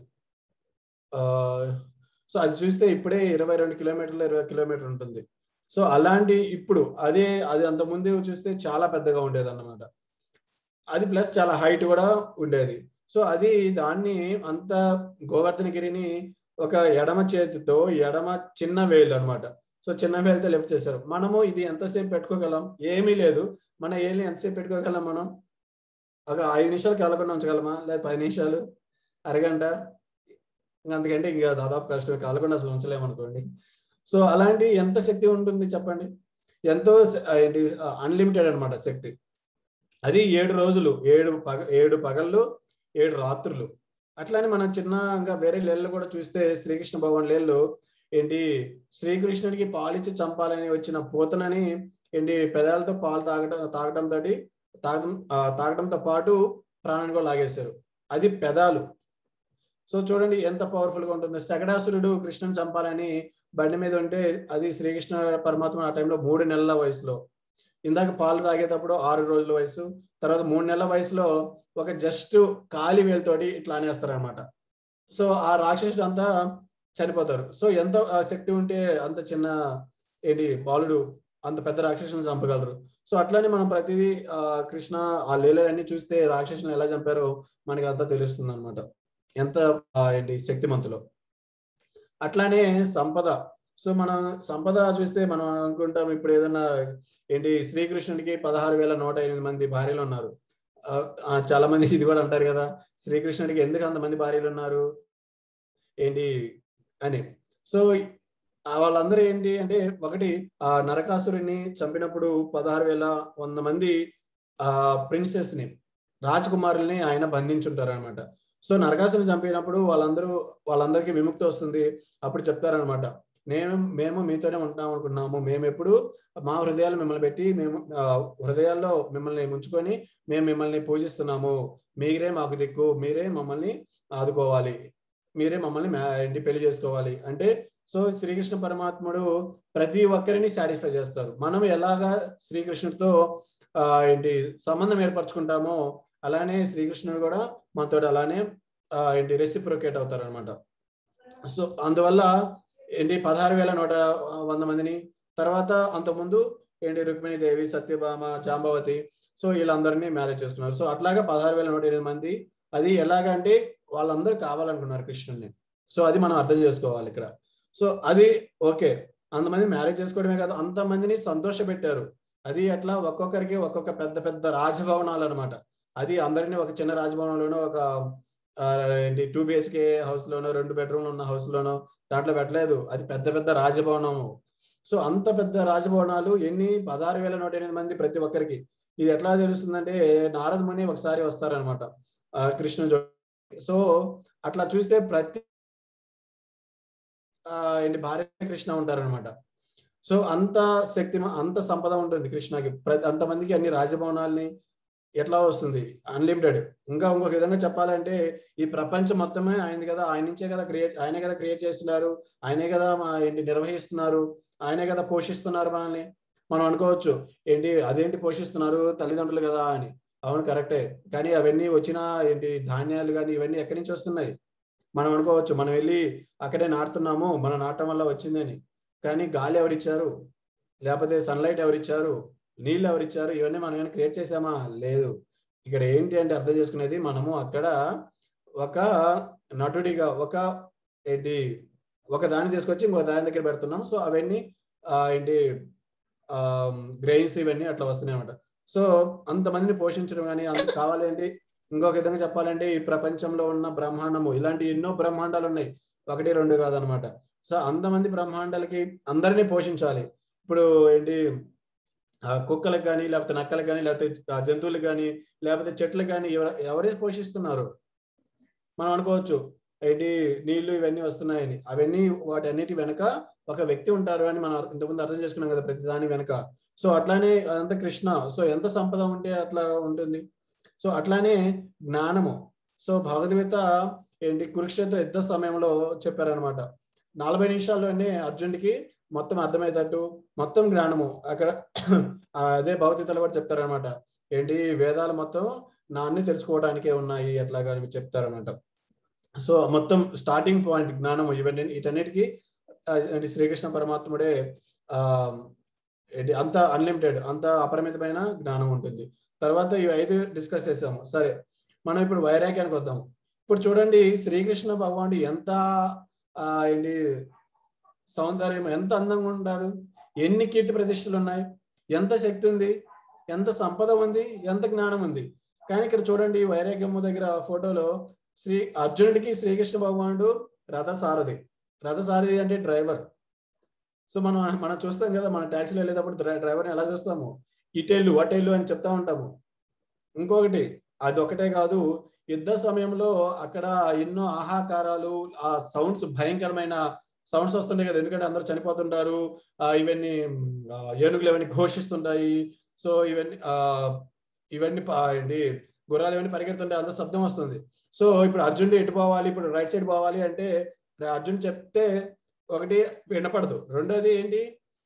సో అది చూస్తే ఇప్పుడే ఇరవై రెండు కిలోమీటర్లు ఇరవై కిలోమీటర్ ఉంటుంది సో అలాంటి ఇప్పుడు అదే అది అంత ముందు చూస్తే చాలా పెద్దగా ఉండేది అన్నమాట అది ప్లస్ చాలా హైట్ కూడా ఉండేది సో అది దాన్ని అంత గోవర్ధనగిరిని ఒక ఎడమ చేతితో ఎడమ చిన్న వేలు అన్నమాట సో చిన్న వేలుతో లిఫ్ట్ చేశారు మనము ఇది ఎంతసేపు పెట్టుకోగలం ఏమీ లేదు మన ఏళ్ళని ఎంతసేపు పెట్టుకోగలం మనం ఒక ఐదు నిమిషాలు కాలకుండా ఉంచగలమా లేదా పది నిమిషాలు అరగంట ఇంకా అంతకంటే ఇంకా దాదాపు కష్టమే కాలకుండా అసలు ఉంచలేమనుకోండి సో అలాంటి ఎంత శక్తి ఉంటుంది చెప్పండి ఎంతో శ- ఆ, ఏంటి అన్లిమిటెడ్ అన్నమాట శక్తి అది ఏడు రోజులు ఏడు పగ ఏడు పగళ్ళు ఏడు రాత్రులు అట్లానే మనం చిన్న ఇంకా వేరే లేళ్ళు కూడా చూస్తే శ్రీకృష్ణ భగవాన్ లేళ్ళు ఏంటి శ్రీకృష్ణుడికి పాలిచ్చి చంపాలని వచ్చిన పూతనని ఏంటి పెదాలతో పాలు తాగటం తాగటం తోటి తాగడం ఆ, తాగడంతో పాటు ప్రాణాన్ని కూడా లాగేశారు అది పెదాలు సో చూడండి ఎంత పవర్ఫుల్ గా ఉంటుందో శగడాసురుడు కృష్ణుని చంపాలని బండి మీద ఉంటే అది శ్రీకృష్ణ పరమాత్మ ఆ టైంలో మూడు నెలల వయసులో ఇందాక పాలు తాగేటప్పుడు ఆరు రోజుల వయసు తర్వాత మూడు నెలల వయసులో ఒక జస్ట్ కాలి వేలుతోటి ఇట్లా అనేస్తారనమాట సో ఆ రాక్షసుడు అంతా చనిపోతారు సో ఎంత ఆ, శక్తి ఉంటే అంత చిన్న ఏంటి బాలుడు అంత పెద్ద రాక్షసుని చంపగలరు సో అట్లానే మనం ప్రతిదీ ఆ కృష్ణ ఆ లీలలన్నీ చూస్తే రాక్షసుని ఎలా చంపారో మనకి అంతా తెలుస్తుంది అనమాట ఎంత ఆ, ఏంటి శక్తిమంతులో అట్లానే సంపద సో మనం సంపద చూస్తే మనం అనుకుంటాం ఇప్పుడు ఏదన్నా ఏంటి శ్రీకృష్ణుడికి పదహారు వేల నూట ఎనిమిది మంది భార్యలు ఉన్నారు ఆ, ఆ, చాలా మంది ఇది కూడా అంటారు కదా శ్రీకృష్ణుడికి ఎందుకు అంతమంది భార్యలు ఉన్నారు ఏంటి అని సో ఆ వాళ్ళందరూ ఏంటి అంటే ఒకటి ఆ నరకాసురుని చంపినప్పుడు పదహారు వేల వంద మంది ఆ ప్రిన్సెస్ ని రాజకుమారుల్ని ఆయన బంధించుంటారు అనమాట సో నరకాసుని చంపినప్పుడు వాళ్ళందరూ వాళ్ళందరికీ విముక్తి వస్తుంది అప్పుడు చెప్తారనమాట నేను మేము మీతోనే ఉంటాం అనుకున్నాము మేము ఎప్పుడు మా హృదయాలు మిమ్మల్ని పెట్టి మేము ఆ, హృదయాల్లో మిమ్మల్ని ఉంచుకొని మేము మిమ్మల్ని పూజిస్తున్నాము మీరే మాకు దిక్కు మీరే మమ్మల్ని ఆదుకోవాలి మీరే మమ్మల్ని మ్యా- ఏంటి పెళ్లి చేసుకోవాలి అంటే సో శ్రీకృష్ణ పరమాత్ముడు ప్రతి ఒక్కరిని సాటిస్ఫై చేస్తారు మనం ఎలాగా శ్రీకృష్ణుడితో ఆ ఏంటి సంబంధం ఏర్పరచుకుంటామో అలానే శ్రీకృష్ణుడు కూడా మనతో అలానే ఆ, ఏంటి రెసిప్రొకేట్ అవుతారు అనమాట సో అందువల్ల ఏంటి పదహారు వేల నూట వంద మందిని తర్వాత అంతకుముందు ఏంటి రుక్మిణి దేవి సత్యభామ జాంబవతి సో వీళ్ళందరినీ మ్యారేజ్ చేసుకున్నారు సో అట్లాగా పదహారు వేల నూట ఎనిమిది మంది అది ఎలాగంటే వాళ్ళందరూ కావాలనుకున్నారు కృష్ణుడిని సో అది మనం అర్థం చేసుకోవాలి ఇక్కడ సో అది ఓకే అంతమంది మ్యారేజ్ చేసుకోవడమే కాదు అంతమందిని సంతోష పెట్టారు అది అట్లా ఒక్కొక్కరికి ఒక్కొక్క పెద్ద పెద్ద రాజభవనాలు అనమాట అది అందరినీ ఒక చిన్న రాజభవనంలోనో ఒక ఆ, ఏంటి టూ బిహెచ్కే హౌస్ లోనో రెండు బెడ్రూమ్లు ఉన్న హౌస్ లోనో దాంట్లో పెట్టలేదు అది పెద్ద పెద్ద రాజభవనము సో అంత పెద్ద రాజభవనాలు ఎన్ని పదహారు వేల నూట ఎనిమిది మంది ప్రతి ఒక్కరికి ఇది ఎట్లా తెలుస్తుందంటే నారద ముని ఒకసారి వస్తారనమాట కృష్ణుడు సో అట్లా చూస్తే ప్రతి ఆ, ఏంటి భార్య కృష్ణ ఉంటారనమాట సో అంత శక్తి అంత సంపద ఉంటుంది కృష్ణకి ప్రతి అంతమందికి అన్ని రాజభవనాల్ని ఎట్లా వస్తుంది అన్లిమిటెడ్ ఇంకా ఇంకొక విధంగా చెప్పాలంటే ఈ ప్రపంచం మొత్తమే ఆయన కదా ఆయన నుంచే కదా క్రియేట్ ఆయనే కదా క్రియేట్ చేస్తున్నారు ఆయనే కదా మా ఏంటి నిర్వహిస్తున్నారు ఆయనే కదా పోషిస్తున్నారు మనల్ని మనం అనుకోవచ్చు ఏంటి అదేంటి పోషిస్తున్నారు తల్లిదండ్రులు కదా అని అవును కరెక్టే కానీ అవన్నీ వచ్చిన ఏంటి ధాన్యాలు కానీ ఇవన్నీ ఎక్కడి నుంచి వస్తున్నాయి మనం అనుకోవచ్చు మనం వెళ్ళి అక్కడే నాటుతున్నాము మన నాటం వల్ల వచ్చిందని కానీ గాలి ఎవరిచ్చారు లేకపోతే సన్లైట్ ఎవరిచ్చారు నీళ్ళు ఎవరిచ్చారు ఇవన్నీ మనం కానీ క్రియేట్ చేసామా లేదు ఇక్కడ ఏంటి అంటే అర్థం చేసుకునేది మనము అక్కడ ఒక నటుడిగా ఒక ఏంటి ఒక దాన్ని తీసుకొచ్చి ఇంకో దాని దగ్గర పెడుతున్నాం సో అవన్నీ ఆ, ఏంటి గ్రెయిన్స్ ఇవన్నీ అట్లా వస్తున్నాయి అన్నమాట సో అంతమందిని పోషించడం కానీ అంత కావాలి అంటే ఇంకొక విధంగా చెప్పాలంటే ఈ ప్రపంచంలో ఉన్న బ్రహ్మాండము ఇలాంటి ఎన్నో బ్రహ్మాండాలు ఉన్నాయి ఒకటి రెండు కాదనమాట సో అంతమంది బ్రహ్మాండాలకి అందరినీ పోషించాలి ఇప్పుడు ఏంటి ఆ, కుక్కలకు కానీ లేకపోతే నక్కలకు కానీ లేకపోతే ఆ, జంతువులకు కానీ లేకపోతే చెట్లకు కానీ ఎవరు ఎవరే పోషిస్తున్నారు మనం అనుకోవచ్చు ఏంటి నీళ్లు ఇవన్నీ వస్తున్నాయని అవన్నీ వాటి అన్నిటి వెనక ఒక వ్యక్తి ఉంటారు అని మనం ఇంతకుముందు అర్థం చేసుకున్నాం కదా ప్రతి దాని వెనక సో అట్లానే అదంతా కృష్ణ సో ఎంత సంపద ఉంటే అట్లా ఉంటుంది సో అట్లానే జ్ఞానము సో భగవద్గీత ఏంటి కురుక్షేత్ర యుద్ధ సమయంలో చెప్పారనమాట నలభై నిమిషాల్లోనే అర్జునుడికి మొత్తం అర్థమయ్యేటట్టు మొత్తం జ్ఞానము అక్కడ ఆ అదే భగవద్గీతలో కూడా చెప్తారనమాట ఏంటి వేదాలు మొత్తం నా అన్ని తెలుసుకోవడానికే ఉన్నాయి అట్లాగా అని చెప్తారనమాట సో మొత్తం స్టార్టింగ్ పాయింట్ జ్ఞానము ఇవన్నీ వీటన్నిటికీ ఆ, ఏంటి శ్రీకృష్ణ పరమాత్ముడే ఆ ఏంటి అంత అన్లిమిటెడ్ అంత అపరిమితమైన జ్ఞానం ఉంటుంది తర్వాత ఈ ఐదు డిస్కస్ చేసాము సరే మనం ఇప్పుడు వైరాగ్యానికి వద్దాం ఇప్పుడు చూడండి శ్రీకృష్ణ భగవానుడు ఎంత ఆ, ఏంటి సౌందర్యం ఎంత అందంగా ఉంటాడు ఎన్ని కీర్తి ప్రతిష్టలు ఉన్నాయి ఎంత శక్తి ఉంది ఎంత సంపద ఉంది ఎంత జ్ఞానం ఉంది కానీ ఇక్కడ చూడండి వైరాగ్యము దగ్గర ఫోటోలో శ్రీ అర్జునుడికి శ్రీకృష్ణ భగవానుడు రథసారథి రథసారథి అంటే డ్రైవర్ సో మనం మనం చూస్తాం కదా మన ట్యాక్సీలో వెళ్ళేటప్పుడు డ్రైవర్ని ఎలా చూస్తాము ఇటేళ్ళు అటేళ్ళు అని చెప్తా ఉంటాము ఇంకొకటి అది ఒకటే కాదు యుద్ధ సమయంలో అక్కడ ఎన్నో ఆహాకారాలు ఆ సౌండ్స్ భయంకరమైన సౌండ్స్ వస్తుంటాయి కదా ఎందుకంటే అందరూ చనిపోతుంటారు ఆ, ఇవన్నీ ఆ, ఏనుగులు ఇవన్నీ ఘోషిస్తుంటాయి సో ఇవన్నీ ఆ ఇవన్నీ పా- ఏంటి గుర్రాలు ఇవన్నీ పరిగెడుతుంటే అంత శబ్దం వస్తుంది సో ఇప్పుడు అర్జునుడు ఎటు పోవాలి ఇప్పుడు రైట్ సైడ్ పోవాలి అంటే అర్జున్ చెప్తే ఒకటి వినపడదు రెండోది ఏంటి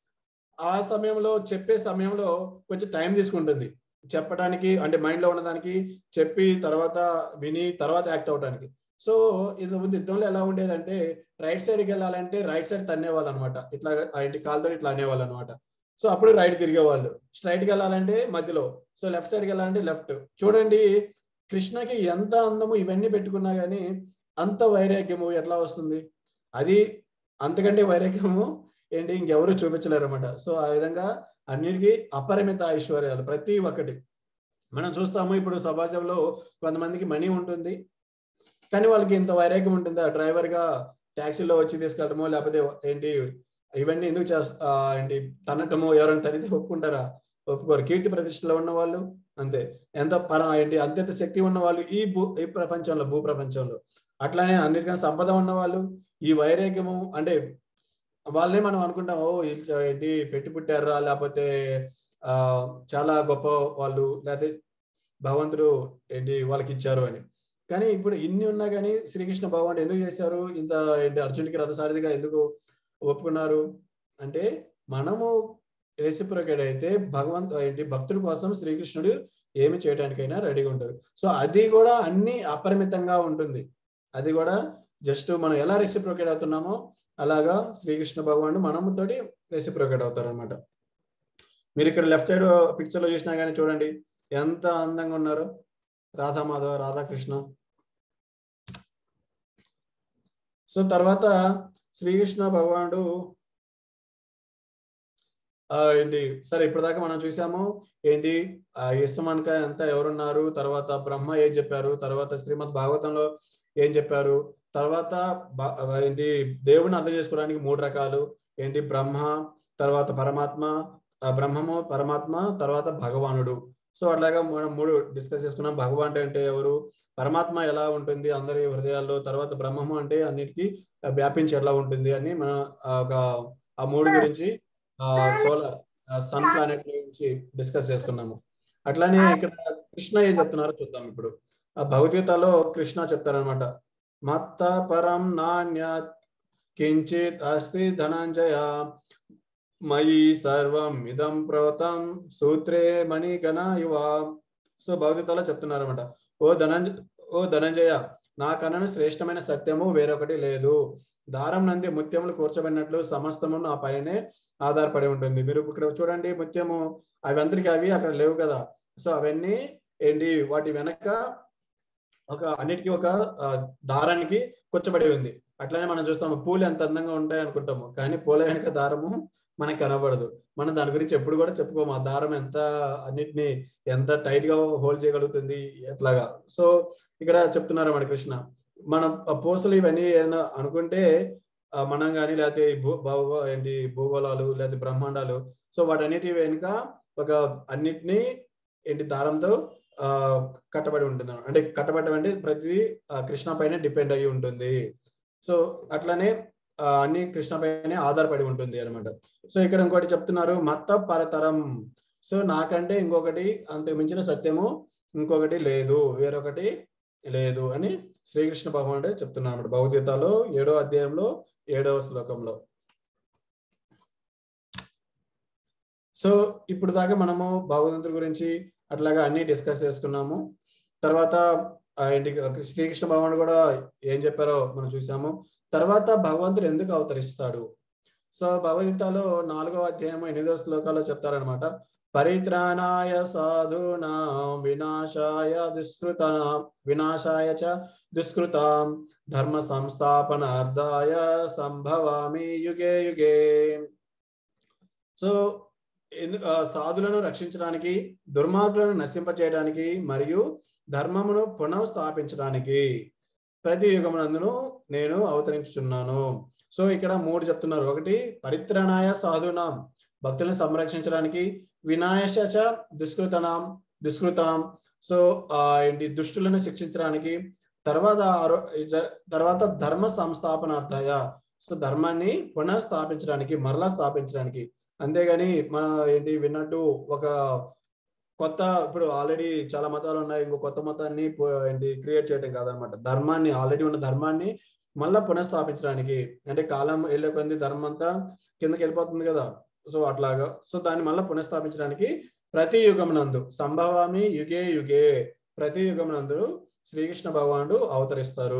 ఆ సమయంలో చెప్పే సమయంలో కొంచెం టైం తీసుకుంటుంది చెప్పడానికి అంటే మైండ్ లో ఉన్నదానికి చెప్పి తర్వాత విని తర్వాత యాక్ట్ అవడానికి సో ఇది ముందు యుద్ధంలో ఎలా ఉండేదంటే రైట్ సైడ్కి వెళ్ళాలంటే రైట్ సైడ్ తన్నేవాళ్ళు అనమాట ఇట్లా ఏంటి కాలుతో ఇట్లా అనేవాళ్ళు అనమాట సో అప్పుడు రైట్ తిరిగేవాళ్ళు స్ట్రైట్కి వెళ్ళాలంటే మధ్యలో సో లెఫ్ట్ సైడ్కి వెళ్ళాలంటే లెఫ్ట్ చూడండి కృష్ణకి ఎంత అందము ఇవన్నీ పెట్టుకున్నా గానీ అంత వైరాగ్యము ఎట్లా వస్తుంది అది అంతకంటే వైరాగ్యము ఏంటి ఇంకెవరు చూపించలేరు అనమాట సో ఆ విధంగా అన్నిటికీ అపరిమిత ఐశ్వర్యాలు ప్రతి ఒక్కటి మనం చూస్తాము ఇప్పుడు సమాజంలో కొంతమందికి మనీ ఉంటుంది కానీ వాళ్ళకి ఇంత వైరాగ్యం ఉంటుందా డ్రైవర్ గా ట్యాక్సీలో వచ్చి తీసుకెళ్ళడమో లేకపోతే ఏంటి ఇవన్నీ ఎందుకు చేస్తా ఏంటి తనటమో ఎవరైనా తనితే ఒప్పుకుంటారా ఒప్పుకోరు కీర్తి ప్రతిష్టలో ఉన్న వాళ్ళు అంతే ఎంత పర ఏంటి అంత్యంత శక్తి ఉన్న వాళ్ళు ఈ భూ ఈ ప్రపంచంలో భూ ప్రపంచంలో అట్లానే అన్నిటికన్నా సంపద ఉన్న వాళ్ళు ఈ వైరాగ్యము అంటే వాళ్ళనే మనం అనుకుంటాం ఓ వీళ్ళు ఏంటి పెట్టి పుట్టారా లేకపోతే ఆ చాలా గొప్ప వాళ్ళు లేకపోతే భగవంతుడు ఏంటి వాళ్ళకి ఇచ్చారు అని కానీ ఇప్పుడు ఇన్ని ఉన్నా కానీ శ్రీకృష్ణ భగవాన్ ఎందుకు చేశారు ఇంత ఏంటి అర్జునుడికి రథసారథిగా ఎందుకు ఒప్పుకున్నారు అంటే మనము రెసిప్రొకేట్ అయితే భగవంత్ ఏంటి భక్తుల కోసం శ్రీకృష్ణుడు ఏమి చేయడానికైనా రెడీగా ఉంటారు సో అది కూడా అన్ని అపరిమితంగా ఉంటుంది అది కూడా జస్ట్ మనం ఎలా రెసిప్రొకేట్ అవుతున్నామో అలాగా శ్రీకృష్ణ భగవానుడు మనముతోటి రెసిప్రొకేట్ అవుతారు అనమాట మీరు ఇక్కడ లెఫ్ట్ సైడ్ పిక్చర్ లో చూసినా కానీ చూడండి ఎంత అందంగా ఉన్నారు రాధామాధవ రాధాకృష్ణ సో తర్వాత శ్రీకృష్ణ భగవానుడు ఆ, ఏంటి సరే ఇప్పటిదాకా మనం చూసాము ఏంటి ఆ యశమనక ఎంత ఎవరున్నారు తర్వాత బ్రహ్మ ఏం చెప్పారు తర్వాత శ్రీమద్ భాగవతంలో ఏం చెప్పారు తర్వాత బ- ఏంటి దేవుడిని అర్థం చేసుకోవడానికి మూడు రకాలు ఏంటి బ్రహ్మ తర్వాత పరమాత్మ ఆ బ్రహ్మము పరమాత్మ తర్వాత భగవానుడు సో అట్లాగా మనం మూడు డిస్కస్ చేసుకున్నాం భగవాన్ అంటే ఎవరు పరమాత్మ ఎలా ఉంటుంది అందరి హృదయాల్లో తర్వాత బ్రహ్మము అంటే అన్నిటికీ వ్యాపించి ఎలా ఉంటుంది అని మనం ఆ ఒక ఆ మూడు గురించి ఆ సోలార్ సన్ ప్లానెట్ గురించి డిస్కస్ చేసుకున్నాము అట్లానే ఇక్కడ కృష్ణ ఏం చెప్తున్నారో చూద్దాం ఇప్పుడు ఆ భగవద్గీతలో కృష్ణ చెప్తారనమాట మత్త పరం నాణ్యత్ కించిత్ అస్తి ధనంజయ మయి సర్వం ఇదం ప్రోతం సూత్రే మణిగణ యువ సో భగవద్గీతలో చెప్తున్నారు అనమాట ఓ ధనంజ ఓ ధనంజయ నా కన్నను శ్రేష్టమైన సత్యము వేరొకటి లేదు దారం నంది ముత్యములు కూర్చోబడినట్లు సమస్తము నా పైనే ఆధారపడి ఉంటుంది మీరు ఇక్కడ చూడండి ముత్యము అవి అందరికి అవి అక్కడ లేవు కదా సో అవన్నీ ఏంటి వాటి వెనక ఒక అన్నిటికీ ఒక ఆ, దారానికి కూర్చబడి ఉంది అట్లానే మనం చూస్తాము పూలు ఎంత అందంగా ఉంటాయి అనుకుంటాము కానీ పూల వెనుక దారము మనకు కనబడదు మనం దాని గురించి ఎప్పుడు కూడా చెప్పుకోము ఆ దారం ఎంత అన్నిటిని ఎంత టైట్ గా హోల్డ్ చేయగలుగుతుంది ఎట్లాగా సో ఇక్కడ చెప్తున్నారు మన కృష్ణ మన ఆ పూసలు ఇవన్నీ ఏదైనా అనుకుంటే ఆ, మనం కానీ లేకపోతే ఈ భూ భౌగో ఏంటి భూగోళాలు లేకపోతే బ్రహ్మాండాలు సో వాటన్నిటి వెనుక ఒక అన్నిటినీ ఏంటి దారంతో ఆ కట్టబడి ఉంటుంది అంటే కట్టబడడం అంటే ప్రతిదీ ఆ, కృష్ణ పైన డిపెండ్ అయ్యి ఉంటుంది సో అట్లానే ఆ, అన్ని కృష్ణ పైనే ఆధారపడి ఉంటుంది అనమాట సో ఇక్కడ ఇంకోటి చెప్తున్నారు మత పరతరం సో నాకంటే ఇంకొకటి అంతకు మించిన సత్యము ఇంకొకటి లేదు వేరొకటి లేదు అని శ్రీకృష్ణ భగవానుడే చెప్తున్నారు అన్నమాట భగవద్గీతలో ఏడో అధ్యాయంలో ఏడవ శ్లోకంలో సో ఇప్పుడు దాకా మనము భగవంతుడి గురించి అట్లాగా అన్ని డిస్కస్ చేసుకున్నాము తర్వాత ఆ ఏంటి శ్రీకృష్ణ భగవానుడు కూడా ఏం చెప్పారో మనం చూసాము తర్వాత భగవంతుడు ఎందుకు అవతరిస్తాడు సో భగవద్గీతలో నాలుగవ అధ్యాయం ఎనిమిదవ శ్లోకాల్లో చెప్తారనమాట పరిత్రాణాయ సాధూనా వినాశాయ దుష్కృతాం వినాశాయ చ దుష్కృతాం ధర్మ సంస్థాపనార్థాయ సంభవామి యుగే యుగే సో ఎందు- ఆ, సాధులను రక్షించడానికి దుర్మార్గులను నశింపచేయడానికి మరియు ధర్మమును పునఃస్థాపించడానికి ప్రతి యుగమునందును నేను అవతరించుచున్నాను సో ఇక్కడ మూడు చెప్తున్నారు ఒకటి పరిత్రాణాయ సాధునాం భక్తులను సంరక్షించడానికి వినాయశ చ దుష్కృతనాం దుష్కృతాం సో ఆ ఏంటి దుష్టులను శిక్షించడానికి తర్వాత ఆరో- జ- తర్వాత ధర్మ సంస్థాపనార్థాయ సో ధర్మాన్ని పునఃస్థాపించడానికి మరలా స్థాపించడానికి అంతేగాని మన ఏంటి విన్నట్టు ఒక కొత్త ఇప్పుడు ఆల్రెడీ చాలా మతాలు ఉన్నాయి ఇంకో కొత్త మతాన్ని పో- ఏంటి క్రియేట్ చేయడం కాదనమాట ధర్మాన్ని ఆల్రెడీ ఉన్న ధర్మాన్ని మళ్ళా పునఃస్థాపించడానికి అంటే కాలం వెళ్ళే కొద్ది ధర్మం అంతా కిందకి వెళ్ళిపోతుంది కదా సో అట్లాగా సో దాన్ని మళ్ళీ పునఃస్థాపించడానికి ప్రతి యుగమునందు సంభవామి యుగే యుగే ప్రతి యుగమునందు శ్రీకృష్ణ భగవానుడు అవతరిస్తారు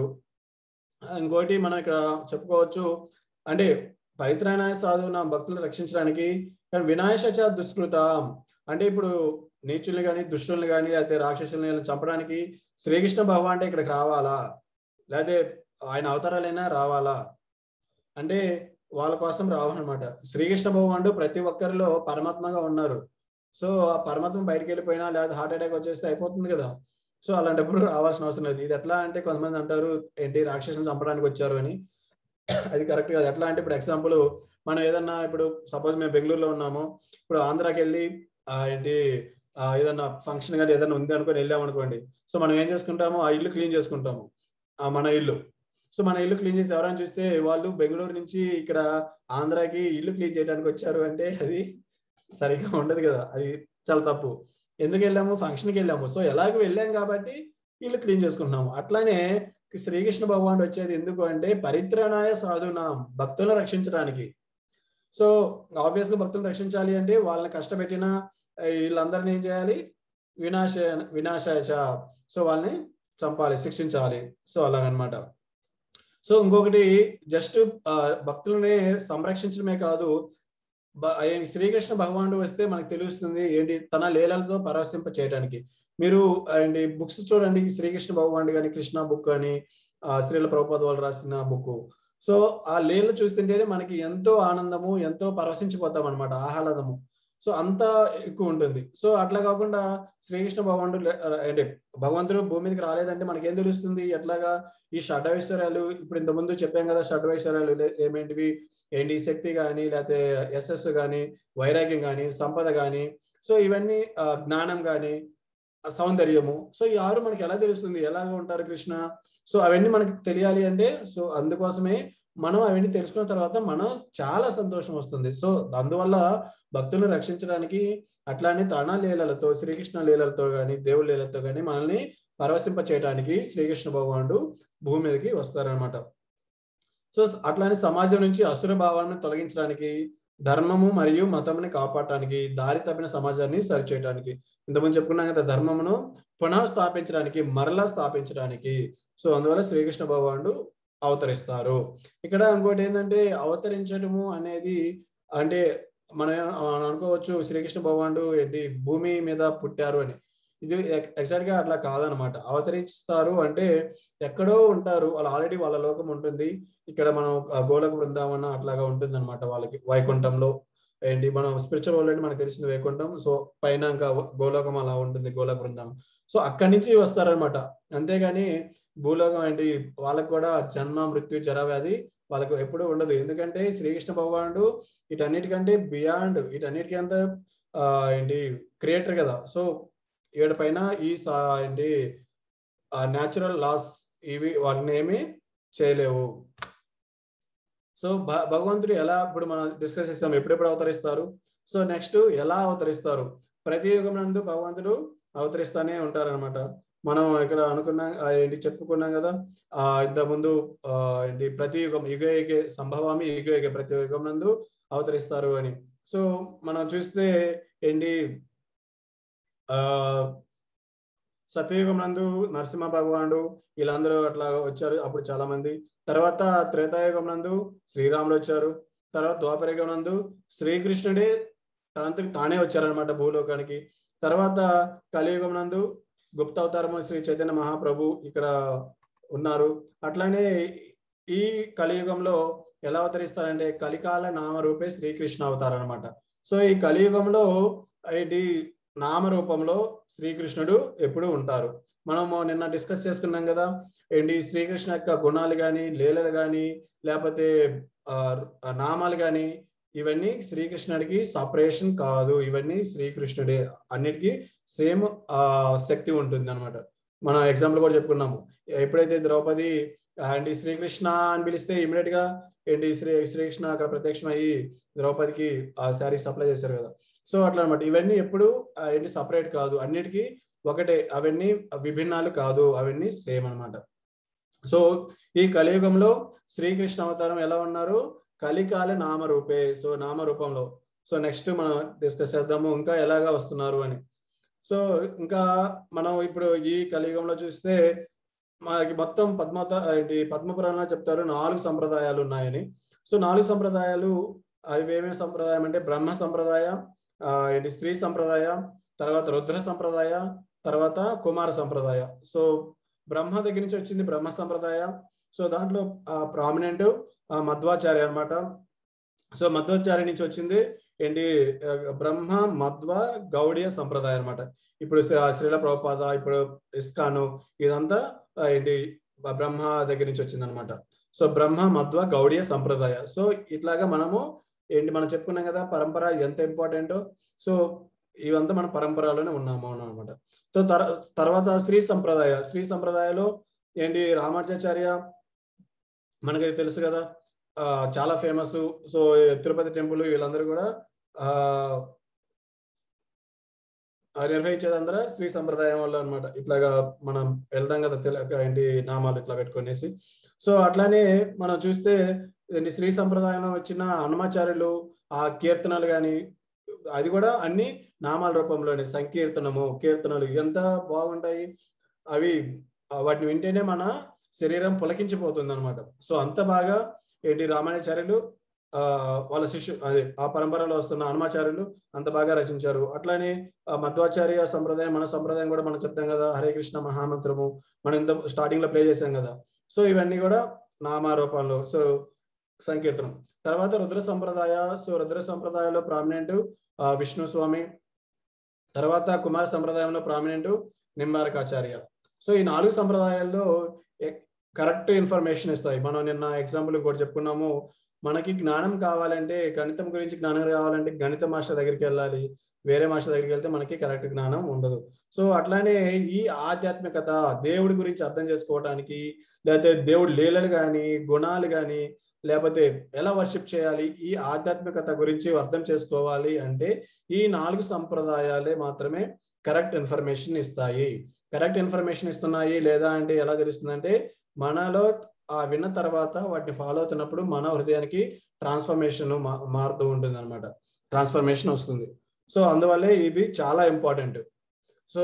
ఇంకోటి మనం ఇక్కడ చెప్పుకోవచ్చు అంటే పరిత్రాణాయ సాధువు నా భక్తులను రక్షించడానికి కానీ వినాయశ దుష్కృత అంటే ఇప్పుడు నీచుల్ని కానీ దుష్టుల్ని కానీ లేకపోతే రాక్షసుల్ని కానీ చంపడానికి శ్రీకృష్ణ భగవాన్ అంటే ఇక్కడికి రావాలా లేకపోతే ఆయన అవతారాలైనా రావాలా అంటే వాళ్ళ కోసం రావాలన్నమాట శ్రీకృష్ణ భగవానుడు ప్రతి ఒక్కరిలో పరమాత్మగా ఉన్నారు సో ఆ పరమాత్మ బయటికి వెళ్ళిపోయినా లేదా హార్ట్ అటాక్ వచ్చేస్తే అయిపోతుంది కదా సో అలాంటప్పుడు రావాల్సిన అవసరం లేదు ఇది ఎట్లా అంటే కొంతమంది అంటారు ఏంటి రాక్షసుని చంపడానికి వచ్చారు అని అది కరెక్ట్ కాదు ఎట్లా అంటే ఇప్పుడు ఎగ్జాంపుల్ మనం ఏదన్నా ఇప్పుడు సపోజ్ మేము బెంగళూరులో ఉన్నాము ఇప్పుడు ఆంధ్రాకి వెళ్ళి ఆ ఏంటి ఆ ఏదన్నా ఫంక్షన్ కానీ ఏదైనా ఉంది అనుకొని వెళ్ళాం అనుకోండి సో మనం ఏం చేసుకుంటాము ఆ ఇల్లు క్లీన్ చేసుకుంటాము ఆ మన ఇల్లు సో మన ఇల్లు క్లీన్ చేసి ఎవరైనా చూస్తే వాళ్ళు బెంగళూరు నుంచి ఇక్కడ ఆంధ్రాకి ఇల్లు క్లీన్ చేయడానికి వచ్చారు అంటే అది సరిగ్గా ఉండదు కదా అది చాలా తప్పు ఎందుకు వెళ్ళాము ఫంక్షన్కి వెళ్ళాము సో ఎలాగో వెళ్ళాం కాబట్టి ఇల్లు క్లీన్ చేసుకుంటున్నాము అట్లానే శ్రీకృష్ణ భగవానుడు వచ్చేది ఎందుకు అంటే పరిత్రాణాయ సాధునాం భక్తులను రక్షించడానికి సో ఆబ్వియస్ గా భక్తులను రక్షించాలి అంటే వాళ్ళని కష్టపెట్టిన ఆ, వీళ్ళందరినీ ఏం చేయాలి వినాశ వినాశాయ సో వాళ్ళని చంపాలి శిక్షించాలి సో అలాగనమాట సో ఇంకొకటి జస్ట్ భక్తులని సంరక్షించడమే కాదు బ- ఆయన శ్రీకృష్ణ భగవానుడు వస్తే మనకు తెలుస్తుంది ఏంటి తన లీలలతో పరవశింప చేయడానికి మీరు ఏంటి బుక్స్ చూడండి శ్రీకృష్ణ భగవానుడు కానీ కృష్ణ బుక్ అని శ్రీల ప్రభుపాద వాళ్ళు రాసిన బుక్ సో ఆ లీలలు చూస్తుంటేనే మనకి ఎంతో ఆనందము ఎంతో పరవశించిపోతాం అనమాట ఆహ్లాదము సో అంత ఎక్కువ ఉంటుంది సో అట్లా కాకుండా శ్రీకృష్ణ భగవానుడు లే- అంటే భగవంతుడు భూమి మీదకి రాలేదంటే మనకి ఏం తెలుస్తుంది ఎట్లాగా ఈ షడ్వైశ్వర్యాలు ఇప్పుడు ఇంత ముందు చెప్పాం కదా షడ్వైశ్వర్యాలు లే- ఏమేంటివి ఏంటి శక్తి కానీ లేకపోతే యశస్సు కానీ వైరాగ్యం కానీ సంపద కానీ సో ఇవన్నీ ఆ, జ్ఞానం కానీ ఆ, సౌందర్యము సో ఈ ఆరు మనకి ఎలా తెలుస్తుంది ఎలాగ ఉంటారు కృష్ణ సో అవన్నీ మనకి తెలియాలి అంటే సో అందుకోసమే మనం అవన్నీ తెలుసుకున్న తర్వాత మనం చాలా సంతోషం వస్తుంది సో అందువల్ల భక్తులను రక్షించడానికి అట్లానే తన లీలలతో శ్రీకృష్ణ లీలలతో కానీ దేవుడి లీలలతో కానీ మనల్ని పరవశింప చేయడానికి శ్రీకృష్ణ భగవానుడు భూమి మీదకి వస్తారనమాట సో అట్లానే సమాజం నుంచి అసుర భావాలను తొలగించడానికి ధర్మము మరియు మతముని కాపాడటానికి దారి తప్పిన సమాజాన్ని సరిచేయడానికి ఇంతకుముందు చెప్పుకున్నాం కదా ధర్మమును పునః స్థాపించడానికి మరలా స్థాపించడానికి సో అందువల్ల శ్రీకృష్ణ భగవానుడు అవతరిస్తారు ఇక్కడ ఇంకోటి ఏంటంటే అవతరించడము అనేది అంటే మనం మనం అనుకోవచ్చు శ్రీకృష్ణ భగవానుడు ఏంటి భూమి మీద పుట్టారు అని ఇది ఎగ్జాక్ట్ గా అట్లా కాదనమాట అవతరిస్తారు అంటే ఎక్కడో ఉంటారు వాళ్ళు ఆల్రెడీ వాళ్ళ లోకం ఉంటుంది ఇక్కడ మనం ఆ గోలోక బృందావన అట్లాగా ఉంటుంది అనమాట వాళ్ళకి వైకుంఠంలో ఏంటి మనం స్పిరిచువల్ వరల్డ్ మనకు తెలిసింది వైకుంఠం సో పైన ఇంకా గోలోకం అలా ఉంటుంది గోలోక బృందావనం సో అక్కడి నుంచి వస్తారనమాట అంతేగాని భూలోకం ఏంటి వాళ్ళకు కూడా జన్మ మృత్యు జర వ్యాధి వాళ్ళకు ఎప్పుడూ ఉండదు ఎందుకంటే శ్రీకృష్ణ భగవానుడు వీటన్నిటికంటే బియాండ్ వీటన్నిటికంటే ఆ, ఏంటి క్రియేటర్ కదా సో వీడి పైన ఈ సా- ఏంటి న్యాచురల్ లాస్ ఇవి వాటిని ఏమి చేయలేవు సో భ- భగవంతుడు ఎలా ఇప్పుడు మనం డిస్కస్ చేస్తాం ఎప్పుడెప్పుడు అవతరిస్తారు సో నెక్స్ట్ ఎలా అవతరిస్తారు ప్రతి యుగం నందు భగవంతుడు అవతరిస్తానే ఉంటారనమాట మనం ఇక్కడ అనుకున్నాం ఆ, ఏంటి చెప్పుకున్నాం కదా ఆ ఇంత ముందు ఆ, ఏంటి ప్రతి యుగం యుగ యుగే సంభవామి యుగ యుగే ప్రతి యుగం నందు అవతరిస్తారు అని సో మనం చూస్తే ఏంటి ఆ సత్యయుగం నందు నరసింహ భగవానుడు వీళ్ళందరూ అట్లా వచ్చారు అప్పుడు చాలా మంది తర్వాత త్రేతాయుగం నందు శ్రీరాముడు వచ్చారు తర్వాత ద్వాపరయుగం నందు శ్రీకృష్ణుడే తనంతకు తానే వచ్చారనమాట భూలోకానికి తర్వాత కలియుగం నందు గుప్త అవతారము శ్రీ చైతన్య మహాప్రభు ఇక్కడ ఉన్నారు అట్లానే ఈ కలియుగంలో ఎలా అవతరిస్తారంటే కలికాల నామరూపే శ్రీకృష్ణ అవతారం అనమాట సో ఈ కలియుగంలో ఏంటి నామరూపంలో శ్రీకృష్ణుడు ఎప్పుడు ఉంటారు మనము నిన్న డిస్కస్ చేసుకున్నాం కదా ఏంటి శ్రీకృష్ణ యొక్క గుణాలు కానీ లీలలు కానీ లేకపోతే ఆ, ఆ నామాలు కానీ ఇవన్నీ శ్రీకృష్ణుడికి సపరేషన్ కాదు ఇవన్నీ శ్రీకృష్ణుడే అన్నిటికీ సేమ్ ఆ శక్తి ఉంటుంది అనమాట మనం ఎగ్జాంపుల్ కూడా చెప్పుకున్నాము ఎప్పుడైతే ద్రౌపది ఏంటి శ్రీకృష్ణ అని పిలిస్తే ఇమీడియట్ గా ఏంటి శ్రీ శ్రీకృష్ణ అక్కడ ప్రత్యక్షం అయ్యి ద్రౌపదికి ఆ శారీ సప్లై చేశారు కదా సో అట్లా అనమాట ఇవన్నీ ఎప్పుడు ఆ, ఏంటి సపరేట్ కాదు అన్నిటికీ ఒకటే అవన్నీ విభిన్నాలు కాదు అవన్నీ సేమ్ అన్నమాట సో ఈ కలియుగంలో శ్రీకృష్ణ అవతారం ఎలా ఉన్నారు కలికాల నామరూపే సో నామరూపంలో సో నెక్స్ట్ మనం డిస్కస్ చేద్దాము ఇంకా ఎలాగా వస్తున్నారు అని సో ఇంకా మనం ఇప్పుడు ఈ కలియుగంలో చూస్తే మనకి మొత్తం పద్మత ఏంటి పద్మపురాణంలో చెప్తారు నాలుగు సంప్రదాయాలు ఉన్నాయని సో నాలుగు సంప్రదాయాలు అవి ఏమేమి సంప్రదాయం అంటే బ్రహ్మ సంప్రదాయ ఆ, ఏంటి స్త్రీ సంప్రదాయ తర్వాత రుద్ర సంప్రదాయ తర్వాత కుమార సంప్రదాయ సో బ్రహ్మ దగ్గర నుంచి వచ్చింది బ్రహ్మ సంప్రదాయ సో దాంట్లో ప్రామినెంట్ మధ్వాచార్య అన్నమాట సో మధ్వాచార్య నుంచి వచ్చింది ఏంటి ఆ, బ్రహ్మ మధ్వ గౌడీయ సంప్రదాయం అన్నమాట ఇప్పుడు శ్రీ- శ్రీల ప్రభుపాద ఇప్పుడు ఇస్కాను ఇదంతా ఆ, ఏంటి బ్రహ్మ దగ్గర నుంచి వచ్చింది అనమాట సో బ్రహ్మ మధ్వ గౌడీయ సంప్రదాయ సో ఇట్లాగా మనము ఏంటి మనం చెప్పుకున్నాం కదా పరంపర ఎంత ఇంపార్టెంటో సో ఇవంతా మన పరంపరలోనే ఉన్నాము అనమాట సో తర్- తర్వాత శ్రీ సంప్రదాయ శ్రీ సంప్రదాయంలో ఏంటి రామాచార్య మనకి తెలుసు కదా ఆ, చాలా ఫేమస్ సో తిరుపతి టెంపుల్ వీళ్ళందరూ కూడా ఆ ఆ నిర్వహించేది అందరూ శ్రీ సంప్రదాయం వల్ల అన్నమాట ఇట్లాగా మనం వెళ్దాం కదా తెల ఏంటి నామాలు ఇట్లా పెట్టుకునేసి సో అట్లానే మనం చూస్తే ఏంటి శ్రీ సంప్రదాయంలో వచ్చిన హనుమాచార్యులు ఆ కీర్తనలు కానీ అది కూడా అన్ని నామాల రూపంలోనే సంకీర్తనము కీర్తనలు ఎంత బాగుంటాయి అవి ఆ, వాటిని వింటేనే మన శరీరం పులకించిపోతుంది అనమాట సో అంత బాగా ఏంటి రామాచార్యులు ఆ వాళ్ళ శిష్యు అదే ఆ పరంపరలో వస్తున్న హనుమాచార్యులు అంత బాగా రచించారు అట్లానే ఆ, మధ్వాచార్య సంప్రదాయం మన సంప్రదాయం కూడా మనం చెప్తాం కదా హరే కృష్ణ మహామంత్రము మనం ఇంత స్టార్టింగ్ లో ప్లే చేసాం కదా సో ఇవన్నీ కూడా నామారూపంలో సో సంకీర్తనం తర్వాత రుద్ర సంప్రదాయ సో రుద్ర సంప్రదాయంలో ప్రామినెంట్ విష్ణు స్వామి తర్వాత కుమార సంప్రదాయంలో ప్రామినెంట్ నింబారకాచార్య సో ఈ నాలుగు సంప్రదాయాల్లో కరెక్ట్ ఇన్ఫర్మేషన్ ఇస్తాయి మనం నిన్న ఎగ్జాంపుల్ ఇంకోటి చెప్పుకున్నాము మనకి జ్ఞానం కావాలంటే గణితం గురించి జ్ఞానం కావాలంటే గణిత మాస్టర్ దగ్గరికి వెళ్ళాలి వేరే మాస్టర్ దగ్గరికి వెళ్తే మనకి కరెక్ట్ జ్ఞానం ఉండదు సో అట్లానే ఈ ఆధ్యాత్మికత దేవుడి గురించి అర్థం చేసుకోవడానికి లేకపోతే దేవుడి లీలలు కానీ గుణాలు కానీ లేకపోతే ఎలా వర్షిప్ చేయాలి ఈ ఆధ్యాత్మికత గురించి అర్థం చేసుకోవాలి అంటే ఈ నాలుగు సంప్రదాయాలే మాత్రమే కరెక్ట్ ఇన్ఫర్మేషన్ ఇస్తాయి కరెక్ట్ ఇన్ఫర్మేషన్ ఇస్తున్నాయి లేదా అంటే ఎలా తెలుస్తుందంటే మనలో ఆ విన్న తర్వాత వాటిని ఫాలో అవుతున్నప్పుడు మన హృదయానికి ట్రాన్స్ఫర్మేషన్ మారుతూ ఉంటుంది అనమాట ట్రాన్స్ఫర్మేషన్ వస్తుంది సో అందువల్లే ఇవి చాలా ఇంపార్టెంట్ సో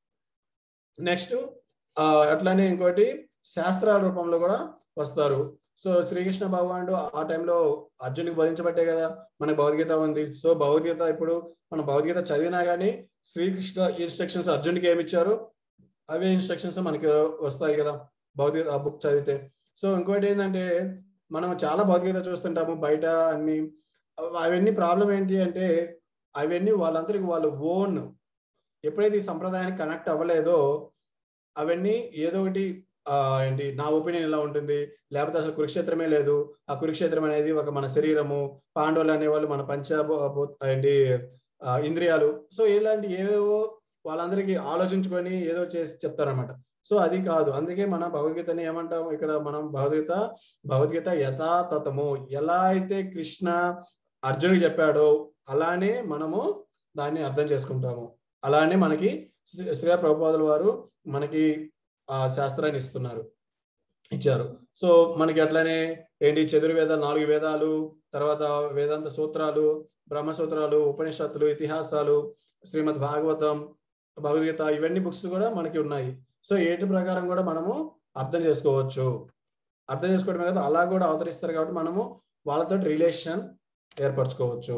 నెక్స్ట్ అట్లానే ఇంకోటి శాస్త్రాల రూపంలో కూడా వస్తారు సో శ్రీకృష్ణ భగవానుడు ఆ టైంలో అర్జునుడికి బోధించబట్టే కదా మనకు భగవద్గీత ఉంది సో భగవద్గీత ఇప్పుడు మన భగవద్గీత చదివినా కానీ శ్రీకృష్ణ ఇన్స్ట్రక్షన్స్ అర్జునుడికి ఏమి ఇచ్చారు అవే ఇన్స్ట్రక్షన్స్ మనకి వస్తాయి కదా భగవద్గీత ఆ బుక్ చదివితే సో ఇంకోటి ఏంటంటే మనం చాలా భగవద్గీత చూస్తుంటాము బయట అన్ని అవ- అవన్నీ ప్రాబ్లం ఏంటి అంటే అవన్నీ వాళ్ళందరికి వాళ్ళు ఓన్ ఎప్పుడైతే ఈ సంప్రదాయానికి కనెక్ట్ అవ్వలేదో అవన్నీ ఏదో ఒకటి ఆ, ఏంటి నా ఒపీనియన్ ఇలా ఉంటుంది లేకపోతే అసలు కురుక్షేత్రమే లేదు ఆ కురుక్షేత్రం అనేది ఒక మన శరీరము పాండవులు అనేవాళ్ళు మన పంచ ఏంటి ఆ, ఇంద్రియాలు సో ఇలాంటి ఏవేవో వాళ్ళందరికీ ఆలోచించుకొని ఏదో చేసి చెప్తారన్నమాట సో అది కాదు అందుకే మన భగవద్గీతని ఏమంటాం ఇక్కడ మనం భగవద్గీత భగవద్గీత యథాతథము ఎలా అయితే కృష్ణ అర్జునుడికి చెప్పాడో అలానే మనము దాన్ని అర్థం చేసుకుంటాము అలానే మనకి శ్రీ శ్రీ ప్రభుపాదుల వారు మనకి ఆ శాస్త్రాన్ని ఇస్తున్నారు ఇచ్చారు సో మనకి అట్లనే ఏంటి చతుర్వేదాలు నాలుగు వేదాలు తర్వాత వేదాంత సూత్రాలు బ్రహ్మసూత్రాలు ఉపనిషత్తులు ఇతిహాసాలు శ్రీమద్ భాగవతం భగవద్గీత ఇవన్నీ బుక్స్ కూడా మనకి ఉన్నాయి సో ఏటి ప్రకారం కూడా మనము అర్థం చేసుకోవచ్చు అర్థం చేసుకోవడమే కదా అలా కూడా అవతరిస్తారు కాబట్టి మనము వాళ్ళతో రిలేషన్ ఏర్పరచుకోవచ్చు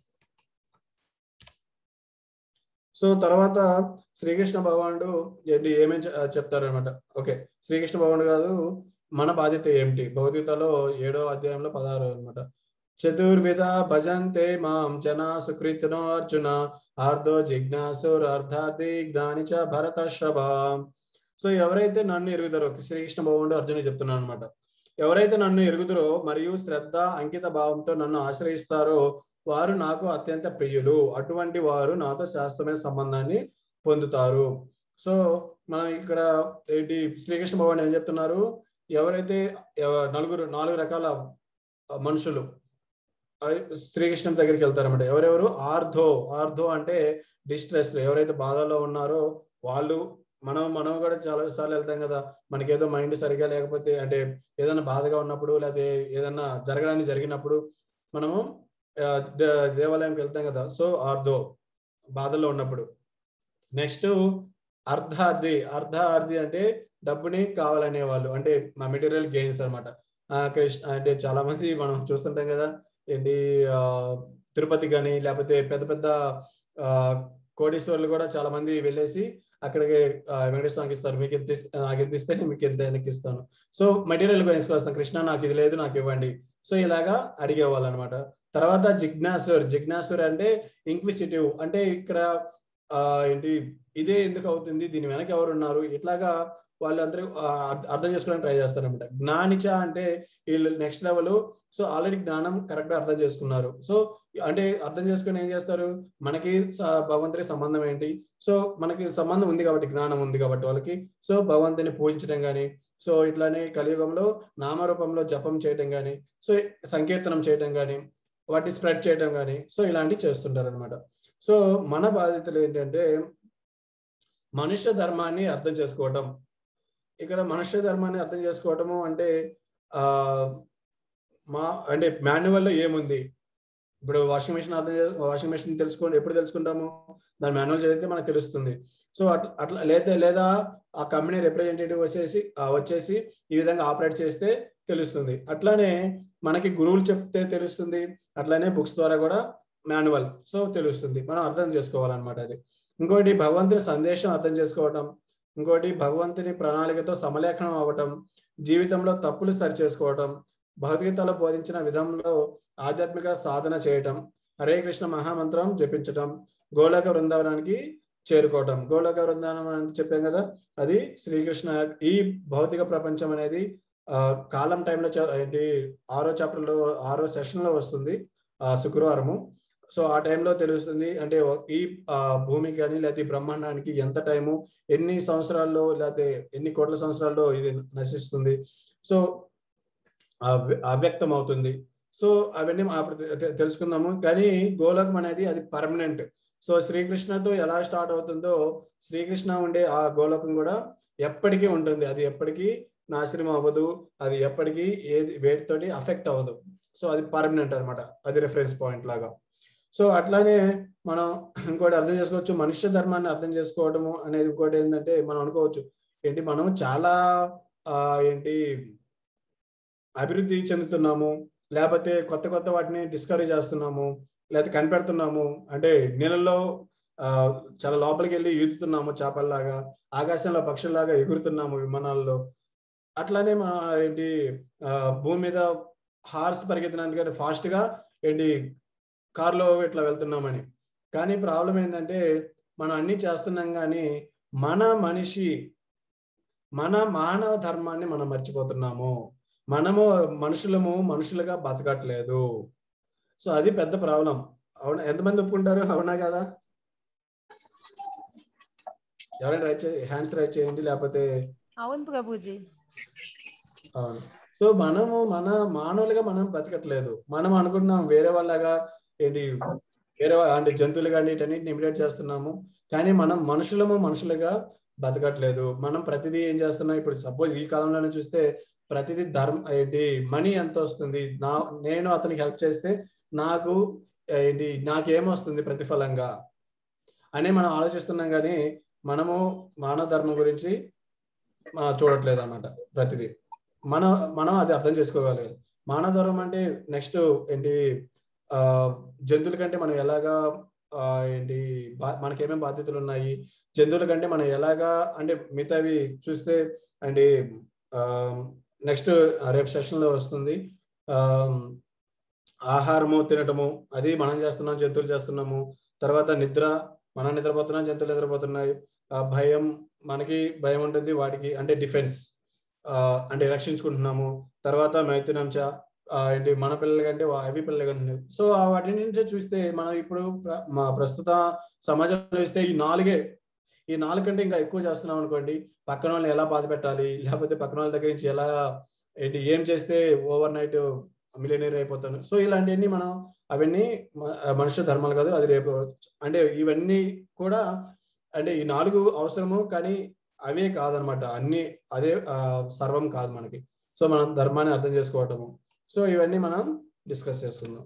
సో తర్వాత శ్రీకృష్ణ భగవానుడు ఏంటి ఏమేం చెప్తారు అనమాట ఓకే శ్రీకృష్ణ భగవానుడు కాదు మన బాధ్యత ఏమిటి భగవద్గీతలో ఏడో అధ్యాయంలో పదహారు అనమాట చతుర్విధ భజంతే మాం జన సుకృతినో అర్జున ఆర్ధో జిజ్ఞాసుర్ అర్థార్థి జ్ఞాని చ భరతర్షభ సో ఎవరైతే నన్ను ఎరుగుతారో శ్రీకృష్ణ భగవానుడు అర్జున చెప్తున్నాను అనమాట ఎవరైతే నన్ను ఎరుగుదరో మరియు శ్రద్ధ అంకిత భావంతో నన్ను ఆశ్రయిస్తారో వారు నాకు అత్యంత ప్రియులు అటువంటి వారు నాతో శాస్త్రమైన సంబంధాన్ని పొందుతారు సో మనం ఇక్కడ ఏంటి శ్రీకృష్ణ భగవాన్ ఏం చెప్తున్నారు ఎవరైతే ఎవ- నలుగురు నాలుగు రకాల మనుషులు అవి శ్రీకృష్ణ దగ్గరికి వెళ్తారన్నమాట ఎవరెవరు ఆర్ధో ఆర్ధో అంటే డిస్ట్రెస్ ఎవరైతే బాధల్లో ఉన్నారో వాళ్ళు మనం మనం కూడా చాలా సార్లు వెళ్తాం కదా మనకి ఏదో మైండ్ సరిగా లేకపోతే అంటే ఏదైనా బాధగా ఉన్నప్పుడు లేకపోతే ఏదైనా జరగడానికి జరిగినప్పుడు మనము ఆ, దే- దేవాలయంకి వెళ్తాం కదా సో ఆర్ధో బాధల్లో ఉన్నప్పుడు నెక్స్ట్ అర్ధార్థి అర్ధార్థి అంటే డబ్బుని కావాలనే వాళ్ళు అంటే మా మెటీరియల్ గెయిన్స్ అనమాట కృష్ణ అంటే చాలా మంది మనం చూస్తుంటాం కదా ఏంటి ఆ, తిరుపతి కానీ లేకపోతే పెద్ద పెద్ద ఆ, కోటీశ్వర్లు కూడా చాలా మంది వెళ్ళేసి అక్కడికి ఆ, వెంకటేశ్వరానికి ఇస్తారు మీకు ఎంత ఇస్- నాకు ఎంత ఇస్తే నేను మీకు ఎంత వెనక్కి ఇస్తాను సో మెటీరియల్ గెయిన్స్ కోసం కృష్ణ నాకు ఇది లేదు నాకు ఇవ్వండి సో ఇలాగా అడిగేవాళ్ళు అనమాట తర్వాత జిజ్ఞాసుర్ జిజ్ఞాసుర్ అంటే ఇంక్విసిటివ్ అంటే ఇక్కడ ఆ ఏంటి ఇదే ఎందుకు అవుతుంది దీని వెనక ఎవరు ఉన్నారు ఇట్లాగా వాళ్ళందరూ ఆ, అర్థ- అర్థం చేసుకోవడానికి ట్రై చేస్తారనమాట జ్ఞానిచ అంటే వీళ్ళు నెక్స్ట్ లెవెల్ సో ఆల్రెడీ జ్ఞానం కరెక్ట్ గా అర్థం చేసుకున్నారు సో అంటే అర్థం చేసుకుని ఏం చేస్తారు మనకి స- భగవంతుడికి సంబంధం ఏంటి సో మనకి సంబంధం ఉంది కాబట్టి జ్ఞానం ఉంది కాబట్టి వాళ్ళకి సో భగవంతుని పూజించడం కానీ సో ఇట్లానే కలియుగంలో నామరూపంలో జపం చేయటం కానీ సో సంకీర్తనం చేయటం కానీ వాటిని స్ప్రెడ్ చేయటం కానీ సో ఇలాంటివి చేస్తుంటారు అనమాట సో మన బాధ్యతలు ఏంటంటే మనుష్య ధర్మాన్ని అర్థం చేసుకోవటం ఇక్కడ మనుష్య ధర్మాన్ని అర్థం చేసుకోవటము అంటే ఆ మా అంటే మాన్యువల్లో ఏముంది ఇప్పుడు వాషింగ్ మెషిన్ అర్థం చే- వాషింగ్ మెషిన్ తెలుసుకోండి ఎప్పుడు తెలుసుకుంటాము దాని మాన్యువల్ చదివితే మనకు తెలుస్తుంది సో అట్లా అట్లా లేదా లేదా ఆ కంపెనీ రిప్రజెంటేటివ్ వచ్చేసి ఆ వచ్చేసి ఈ విధంగా ఆపరేట్ చేస్తే తెలుస్తుంది అట్లానే మనకి గురువులు చెప్తే తెలుస్తుంది అట్లానే బుక్స్ ద్వారా కూడా మాన్యువల్ సో తెలుస్తుంది మనం అర్థం చేసుకోవాలన్నమాట అది ఇంకోటి భగవంతుని సందేశం అర్థం చేసుకోవటం ఇంకోటి భగవంతుని ప్రణాళికతో సమలేఖనం అవ్వటం జీవితంలో తప్పులు సరి చేసుకోవటం భగవద్గీతలో బోధించిన విధంలో ఆధ్యాత్మిక సాధన చేయటం హరే కృష్ణ మహామంత్రం జపించటం గోలోక బృందావనానికి చేరుకోవటం గోలోక బృందావనం అని చెప్పాం కదా అది శ్రీకృష్ణ ఈ భౌతిక ప్రపంచం అనేది ఆ, కాలం టైంలో చ- ఏంటి ఆరో చాప్టర్ లో ఆరో సెషన్ లో వస్తుంది ఆ శుక్రవారము సో ఆ టైంలో తెలుస్తుంది అంటే ఓ- ఈ ఆ, భూమికి కానీ లేకపోతే ఈ బ్రహ్మాండానికి ఎంత టైము ఎన్ని సంవత్సరాల్లో లేకపోతే ఎన్ని కోట్ల సంవత్సరాల్లో ఇది నశిస్తుంది సో అవ్య- అవ్యక్తం అవుతుంది సో అవన్నీ మనం అప్పుడు తె- తె- తెలుసుకుందాము కానీ గోలోకం అనేది అది పర్మనెంట్ సో శ్రీకృష్ణతో ఎలా స్టార్ట్ అవుతుందో శ్రీకృష్ణ ఉండే ఆ గోలోకం కూడా ఎప్పటికీ ఉంటుంది అది ఎప్పటికీ నాశనం అవ్వదు అది ఎప్పటికీ ఏది వేటితోటి అఫెక్ట్ అవ్వదు సో అది పర్మనెంట్ అన్నమాట అది రిఫరెన్స్ పాయింట్ లాగా సో అట్లానే మనం ఇంకోటి అర్థం చేసుకోవచ్చు మనుష్య ధర్మాన్ని అర్థం చేసుకోవడము అనేది ఇంకోటి ఏంటంటే మనం అనుకోవచ్చు ఏంటి మనం చాలా ఆ ఏంటి అభివృద్ధి చెందుతున్నాము లేకపోతే కొత్త కొత్త వాటిని డిస్కవరీ చేస్తున్నాము లేకపోతే కనిపెడుతున్నాము అంటే నీళ్ళల్లో ఆ, చాలా లోపలికి వెళ్ళి ఈదుతున్నాము చేపల్లాగా ఆకాశంలో పక్షుల్లాగా ఎగురుతున్నాము విమానాల్లో అట్లానే మా ఏంటి ఆ, భూమి మీద హార్స్ పరిగెత్తినందుకంటే ఫాస్ట్ గా ఏంటి కార్లో ఇట్లా వెళ్తున్నామని కానీ ప్రాబ్లం ఏంటంటే మనం అన్ని చేస్తున్నాం కానీ మన మనిషి మన మానవ ధర్మాన్ని మనం మర్చిపోతున్నాము మనము మనుషులము మనుషులుగా బతకట్లేదు సో అది పెద్ద ప్రాబ్లం అవునా ఎంతమంది ఒప్పుకుంటారు అవునా కదా ఎవరైనా రైట్ హ్యాండ్స్ రైట్ చేయండి లేకపోతే
అవును ప్రభుజీ
అవును సో మనము మన మానవులుగా మనం బతకట్లేదు మనం అనుకుంటున్నాం వేరే వాళ్ళగా ఏంటి వేరే వా- అంటే జంతువులు కానీ వీటన్నిటిని ఇమిటేట్ చేస్తున్నాము కానీ మనం మనుషులము మనుషులుగా బతకట్లేదు మనం ప్రతిదీ ఏం చేస్తున్నాం ఇప్పుడు సపోజ్ ఈ కాలంలోనే చూస్తే ప్రతిదీ ధర్మ ఏంటి మనీ ఎంత వస్తుంది నా నేను అతనికి హెల్ప్ చేస్తే నాకు ఏంటి నాకేమొస్తుంది ప్రతిఫలంగా అని మనం ఆలోచిస్తున్నాం కానీ మనము మానవ ధర్మం గురించి ఆ, చూడట్లేదు అన్నమాట ప్రతిదీ మనం మనం అది అర్థం చేసుకోగలగాలి మానవ ధర్మం అంటే నెక్స్ట్ ఏంటి ఆ జంతువుల కంటే మనం ఎలాగా ఆ, ఏంటి బా- మనకేమేం బాధ్యతలు ఉన్నాయి జంతువుల కంటే మనం ఎలాగా అంటే మిగతావి చూస్తే అంటే నెక్స్ట్ రేపు సెషన్ లో వస్తుంది ఆ ఆహారము తినటము అది మనం చేస్తున్నాం జంతువులు చేస్తున్నాము తర్వాత నిద్ర మనం నిద్రపోతున్నాం జంతువులు నిద్రపోతున్నాయి ఆ భయం మనకి భయం ఉంటుంది వాటికి అంటే డిఫెన్స్ అంటే రక్షించుకుంటున్నాము తర్వాత మైథునంచ ఆ, ఏంటి మన పిల్లల కంటే వా- అవి పిల్లలు కంటే సో ఆ వాటి నుంచి చూస్తే మనం ఇప్పుడు ప్ర- మా ప్రస్తుత సమాజంలో చూస్తే ఈ నాలుగే ఈ నాలుగు కంటే ఇంకా ఎక్కువ చేస్తున్నాం అనుకోండి పక్కన వాళ్ళని ఎలా బాధ పెట్టాలి లేకపోతే పక్కన వాళ్ళ దగ్గర నుంచి ఎలా ఏంటి ఏం చేస్తే ఓవర్ నైట్ మిలియనీర్ అయిపోతాను సో ఇలాంటివన్నీ మనం అవన్నీ మ- మనుష్య ధర్మాలు కాదు అది రేపు అంటే ఇవన్నీ కూడా అంటే ఈ నాలుగు అవసరము కానీ అవే కాదనమాట అన్ని అదే ఆ, సర్వం కాదు మనకి సో మనం ధర్మాన్ని అర్థం చేసుకోవటము సో ఇవన్నీ మనం డిస్కస్ చేసుకుందాం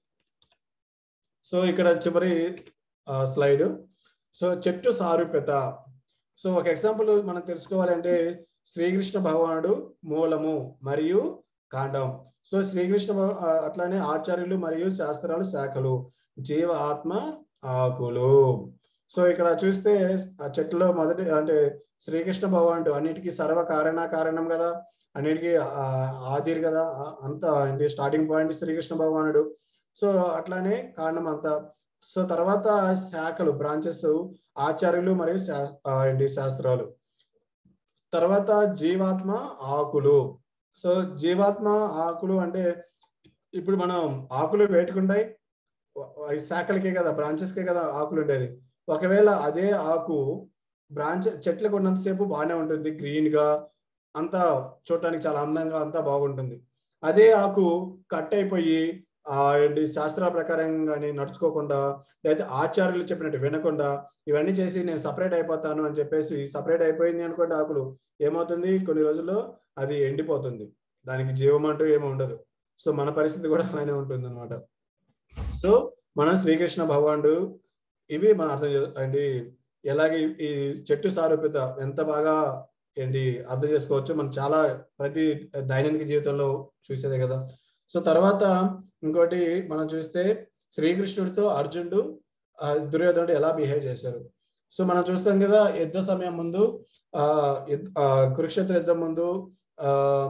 సో ఇక్కడ చివరి స్లైడ్ సో చెట్టు సారూప్యత సో ఒక ఎగ్జాంపుల్ మనం తెలుసుకోవాలంటే శ్రీకృష్ణ భగవానుడు మూలము మరియు కాండం సో శ్రీకృష్ణ భగ- ఆ, అట్లానే ఆచార్యులు మరియు శాస్త్రాలు శాఖలు జీవ ఆత్మ ఆకులు సో ఇక్కడ చూస్తే ఆ చెట్టులో మొదటి అంటే శ్రీకృష్ణ భగవానుడు అన్నిటికీ సర్వ కారణ కారణం కదా అన్నిటికీ ఆ, ఆదిర్ కదా ఆ, అంతా ఏంటి స్టార్టింగ్ పాయింట్ శ్రీకృష్ణ భగవానుడు సో అట్లానే కారణం అంతా సో తర్వాత శాఖలు బ్రాంచెస్ ఆచార్యులు మరియు శా- ఆ, ఏంటి శాస్త్రాలు తర్వాత జీవాత్మ ఆకులు సో జీవాత్మ ఆకులు అంటే ఇప్పుడు మనం ఆకులు వేటుకుంటాయి ఈ శాఖలకే కదా బ్రాంచెస్కే కదా ఆకులు ఉండేది ఒకవేళ అదే ఆకు బ్రాంచ్ చెట్లకు ఉన్నంతసేపు బాగానే ఉంటుంది గ్రీన్ గా అంతా చూడటానికి చాలా అందంగా అంతా బాగుంటుంది అదే ఆకు కట్ అయిపోయి ఆ ఏంటి శాస్త్రాల ప్రకారం కానీ నడుచుకోకుండా లేదా ఆచార్యులు చెప్పినట్టు వినకుండా ఇవన్నీ చేసి నేను సపరేట్ అయిపోతాను అని చెప్పేసి సపరేట్ అయిపోయింది అనుకోండి ఆకులు ఏమవుతుంది కొన్ని రోజుల్లో అది ఎండిపోతుంది దానికి జీవం అంటూ ఏమి ఉండదు సో మన పరిస్థితి కూడా అలానే ఉంటుంది అనమాట సో మనం శ్రీకృష్ణ భగవానుడు ఇవి మనం అర్థం చే ఏంటి ఎలాగే ఈ చెట్టు సారూప్యత ఎంత బాగా ఏంటి అర్థం చేసుకోవచ్చు మనం చాలా ప్రతి దైనందిక జీవితంలో చూసేదే కదా సో తర్వాత ఇంకోటి మనం చూస్తే శ్రీకృష్ణుడితో అర్జునుడు ఆ, దుర్యోధనుడు ఎలా బిహేవ్ చేశారు సో మనం చూస్తాం కదా యుద్ధ సమయం ముందు ఆ యుద్ధ- ఆ, కురుక్షేత్ర యుద్ధం ముందు ఆ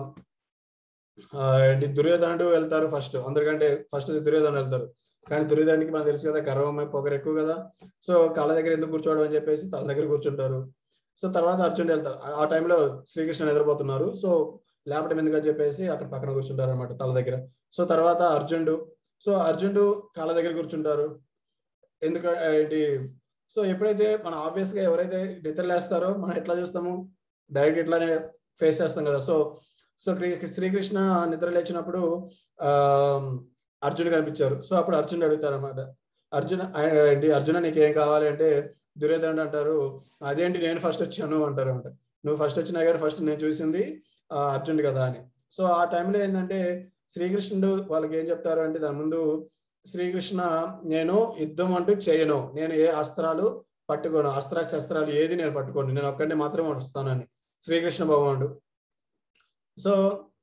ఆ, ఏంటి దుర్యోధనుడు వెళ్తారు ఫస్ట్ అందరికంటే ఫస్ట్ దుర్యోధనుడు వెళ్తారు కానీ దుర్యోధనుడికి మనకు తెలుసు కదా గర్వం పొగరు ఎక్కువ కదా సో కాళ్ళ దగ్గర ఎందుకు కూర్చోవడం అని చెప్పేసి తల దగ్గర కూర్చుంటారు సో తర్వాత అర్జునుడు వెళ్తారు ఆ- ఆ టైంలో శ్రీకృష్ణ నిద్రపోతున్నారు సో లేపటం ఎందుకని చెప్పేసి అక్కడ పక్కన కూర్చుంటారు అనమాట తల దగ్గర సో తర్వాత అర్జునుడు సో అర్జునుడు కాళ్ళ దగ్గర కూర్చుంటారు ఎందుకు ఏంటి సో ఎప్పుడైతే మనం ఆబ్వియస్ గా ఎవరైతే నిద్రలేస్తారో మనం ఎట్లా చూస్తాము డైరెక్ట్ ఇట్లానే ఫేస్ చేస్తాం కదా సో సో క్రీ- శ్రీకృష్ణ నిద్ర లేచినప్పుడు ఆ అర్జున్ కనిపించారు సో అప్పుడు అర్జున్ అడుగుతారు అనమాట అర్జున్ ఆ, ఏంటి అర్జున నీకు ఏం కావాలి అంటే దుర్యోధనుడు అంటారు అదేంటి నేను ఫస్ట్ వచ్చాను అంటారు అనమాట నువ్వు ఫస్ట్ వచ్చినా కానీ ఫస్ట్ నేను చూసింది ఆ, అర్జునుడు కదా అని సో ఆ టైంలో ఏంటంటే శ్రీకృష్ణుడు వాళ్ళకి ఏం చెప్తారు అంటే దాని ముందు శ్రీకృష్ణ నేను యుద్ధం అంటూ చేయను నేను ఏ అస్త్రాలు పట్టుకోను అస్త్ర శస్త్రాలు ఏది నేను పట్టుకోను నేను ఒక్కడిని మాత్రమే వస్తానని శ్రీకృష్ణ భగవానుడు సో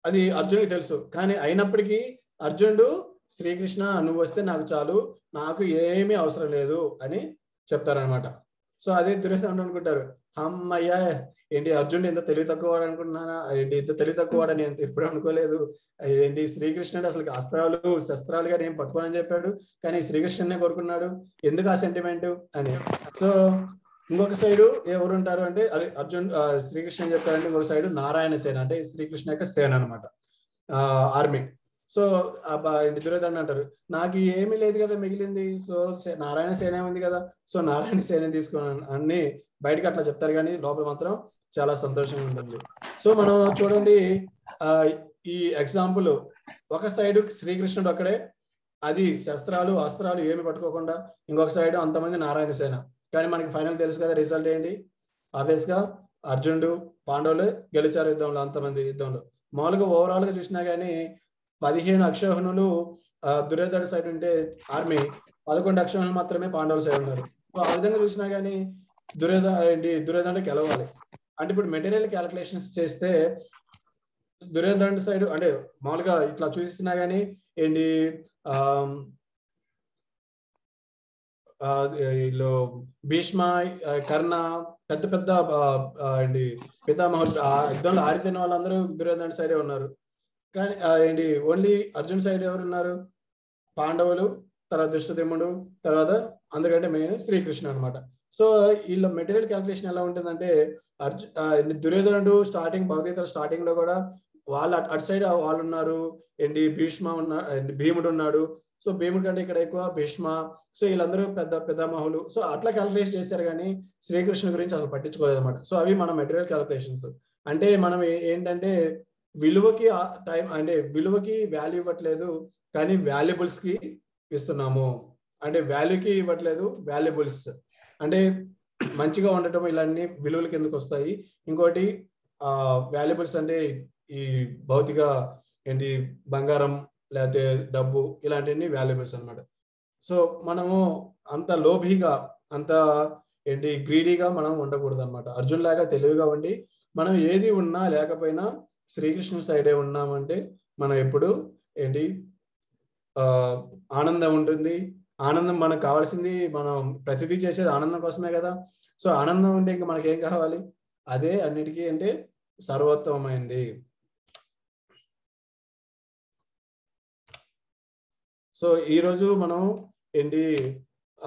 అది అర్జునుడికి తెలుసు కానీ అయినప్పటికీ అర్జునుడు శ్రీకృష్ణ నువ్వు వస్తే నాకు చాలు నాకు ఏమీ అవసరం లేదు అని చెప్తారనమాట సో అదే దుర్యోధనుడు అనుకుంటారు అమ్మయ్యా ఏంటి అర్జునుడు ఎంత తెలివి తక్కువ వాడు అనుకుంటున్నానా ఏంటి ఇంత తెలివి తక్కువ వాడని ఎంత ఎప్పుడు అనుకోలేదు ఏంటి శ్రీకృష్ణుడు అసలు అస్త్రాలు శస్త్రాలు కానీ ఏం పట్టుకోనని చెప్పాడు కానీ శ్రీకృష్ణునే కోరుకున్నాడు ఎందుకు ఆ సెంటిమెంట్ అని సో ఇంకొక సైడు ఎవరు ఉంటారు అంటే అదే అర్జున్ ఆ, శ్రీకృష్ణ ఏం చెప్తారంటే ఇంకొక సైడు నారాయణ సేన అంటే శ్రీకృష్ణ యొక్క సేన అనమాట ఆర్మీ సో ఆ బ- ఏంటి దుర్యోధన అంటారు నాకు ఏమీ లేదు కదా మిగిలింది సో సే- నారాయణ సేన ఉంది కదా సో నారాయణ సేన తీసుకున్నాను అన్ని బయటకు అట్లా చెప్తారు కానీ లోపల మాత్రం చాలా సంతోషంగా ఉంటుంది సో మనం చూడండి ఆ ఈ ఎగ్జాంపుల్ ఒక సైడ్ శ్రీకృష్ణుడు అక్కడే అది శస్త్రాలు అస్త్రాలు ఏమి పట్టుకోకుండా ఇంకొక సైడ్ అంతమంది నారాయణ సేన కానీ మనకి ఫైనల్ తెలుసు కదా రిజల్ట్ ఏంటి ఆబ్వియస్ గా అర్జునుడు పాండవులు గెలిచారు యుద్ధంలో అంతమంది యుద్ధంలో మామూలుగా ఓవరాల్ గా చూసినా గానీ పదిహేను అక్షోహణులు ఆ, దుర్యోధన సైడ్ ఉంటే ఆర్మీ పదకొండు అక్షోహణులు మాత్రమే పాండవుల సైడ్ ఉన్నారు సో ఆ విధంగా చూసినా గానీ దుర్యోధన ఏంటి దుర్యోధన గెలవాలి అంటే ఇప్పుడు మెటీరియల్ క్యాలిక్యులేషన్స్ చేస్తే దుర్యోధన సైడ్ అంటే మామూలుగా ఇట్లా చూసినా గానీ ఏంటి ఆ ఆ, వీళ్ళు భీష్మ ఆ, కర్ణ పెద్ద పెద్ద ఆ, ఆ, ఏంటి పితామహులు ఆ యుద్ధంలో ఆరితేన వాళ్ళందరూ దుర్యోధన సైడే ఉన్నారు కానీ ఆ, ఏంటి ఓన్లీ అర్జున్ సైడ్ ఎవరు ఉన్నారు పాండవులు తర్వాత దుష్టదేముడు తర్వాత అందుకంటే మెయిన్ శ్రీకృష్ణ అన్నమాట సో వీళ్ళ మెటీరియల్ క్యాల్కులేషన్ ఎలా ఉంటుందంటే అర్జు ఆ, దుర్యోధనుడు స్టార్టింగ్ భగవద్గీత స్టార్టింగ్ లో కూడా వాళ్ళు అటు- అటు సైడ్ వాళ్ళు ఉన్నారు ఏంటి భీష్మ ఉన్న ఏంటి భీముడు ఉన్నాడు సో భీముడు కంటే ఇక్కడ ఎక్కువ భీష్మ సో వీళ్ళందరూ పెద్ద పెద్దమహులు సో అట్లా క్యాల్కులేషన్ చేశారు కానీ శ్రీకృష్ణ గురించి అసలు పట్టించుకోలేదు అనమాట సో అవి మన మెటీరియల్ క్యాల్కులేషన్స్ అంటే మనం ఏ- ఏంటంటే విలువకి టైం అంటే విలువకి వాల్యూ ఇవ్వట్లేదు కానీ వాల్యుబుల్స్ కి ఇస్తున్నాము అంటే వాల్యూకి ఇవ్వట్లేదు వాల్యుబుల్స్ అంటే మంచిగా ఉండటం ఇలాంటి విలువలు కిందకు వస్తాయి ఇంకోటి ఆ వాల్యుబుల్స్ అంటే ఈ భౌతిక ఏంటి బంగారం లేకపోతే డబ్బు ఇలాంటివన్నీ వాల్యుబుల్స్ అన్నమాట సో మనము అంత లోభిగా అంత ఏంటి గ్రీడీగా మనం ఉండకూడదు అనమాట అర్జున్ లాగా తెలివిగా ఉండి మనం ఏది ఉన్నా లేకపోయినా శ్రీకృష్ణ సైడే ఉన్నామంటే మనం ఎప్పుడు ఏంటి ఆ ఆనందం ఉంటుంది ఆనందం మనకు కావాల్సింది మనం ప్రతిదీ చేసేది ఆనందం కోసమే కదా సో ఆనందం ఉంటే ఇంకా మనకి ఏం కావాలి అదే అన్నిటికీ అంటే సర్వోత్తమమైంది సో ఈ రోజు మనం ఏంటి ఆ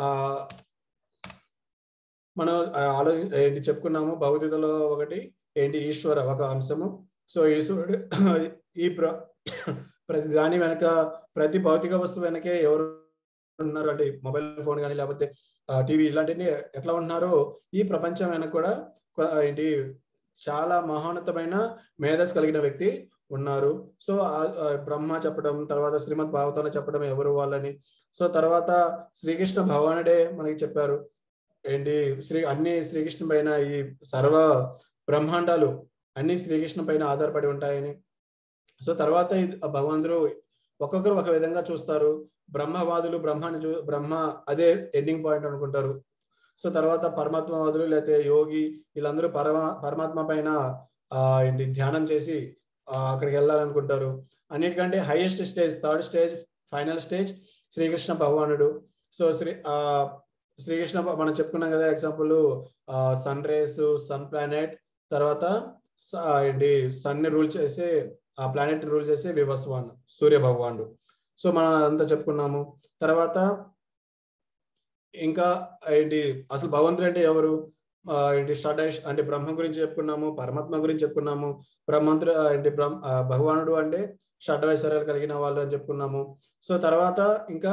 మనం ఆలోచి ఏంటి చెప్పుకున్నాము భగవద్గీతలో ఒకటి ఏంటి ఈశ్వర ఒక అంశము సో ఈశ్వరుడు ఈ ప్ర ప్రతి దాని వెనక ప్రతి భౌతిక వస్తువు వెనకే ఎవరు ఉన్నారు అంటే మొబైల్ ఫోన్ కానీ లేకపోతే టీవీ ఇలాంటివి ఎట్లా ఉంటున్నారో ఈ ప్రపంచం వెనక కూడా కొ- ఏంటి చాలా మహోన్నతమైన మేధస్ కలిగిన వ్యక్తి ఉన్నారు సో ఆ- ఆ బ్రహ్మ చెప్పడం తర్వాత శ్రీమద్ భాగవతంలో చెప్పడం ఎవరు వాళ్ళని సో తర్వాత శ్రీకృష్ణ భగవానుడే మనకి చెప్పారు ఏంటి శ్రీ అన్ని శ్రీకృష్ణ పైన ఈ సర్వ బ్రహ్మాండాలు అన్ని శ్రీకృష్ణ పైన ఆధారపడి ఉంటాయని సో తర్వాత ఇది- ఆ భగవంతుడు ఒక్కొక్కరు ఒక విధంగా చూస్తారు బ్రహ్మవాదులు బ్రహ్మాన్ని చూ బ్రహ్మ అదే ఎండింగ్ పాయింట్ అనుకుంటారు సో తర్వాత పరమాత్మవాదులు లేకపోతే యోగి వీళ్ళందరూ పరమా పరమాత్మ పైన ఆ ఏంటి ధ్యానం చేసి ఆ, అక్కడికి వెళ్ళాలనుకుంటారు అన్నిటికంటే highest stage third stage final stage Srikrishna భగవానుడు సో శ్రీ ఆ శ్రీకృష్ణ భ- మనం చెప్పుకున్నాం కదా example sun rays sun planet తర్వాత స- ఏంటి సన్ ని రూల్ చేసే ఆ ప్లానెట్ రూల్ చేసే వివస్వాన్ సూర్య భగవానుడు సో మనం అంతా చెప్పుకున్నాము తర్వాత ఇంకా ఏంటి అసలు భగవంతుడు అంటే ఎవరు ఆ, ఏంటి షడైష్ అంటే బ్రహ్మ గురించి చెప్పుకున్నాము పరమాత్మ గురించి చెప్పుకున్నాము బ్రహ్మంతుడు ఆ, ఏంటి బ్రహ్మ ఆ, భగవానుడు అంటే షడ్వైశ్వర్యాలు కలిగిన వాళ్ళు అని చెప్పుకున్నాము సో తర్వాత ఇంకా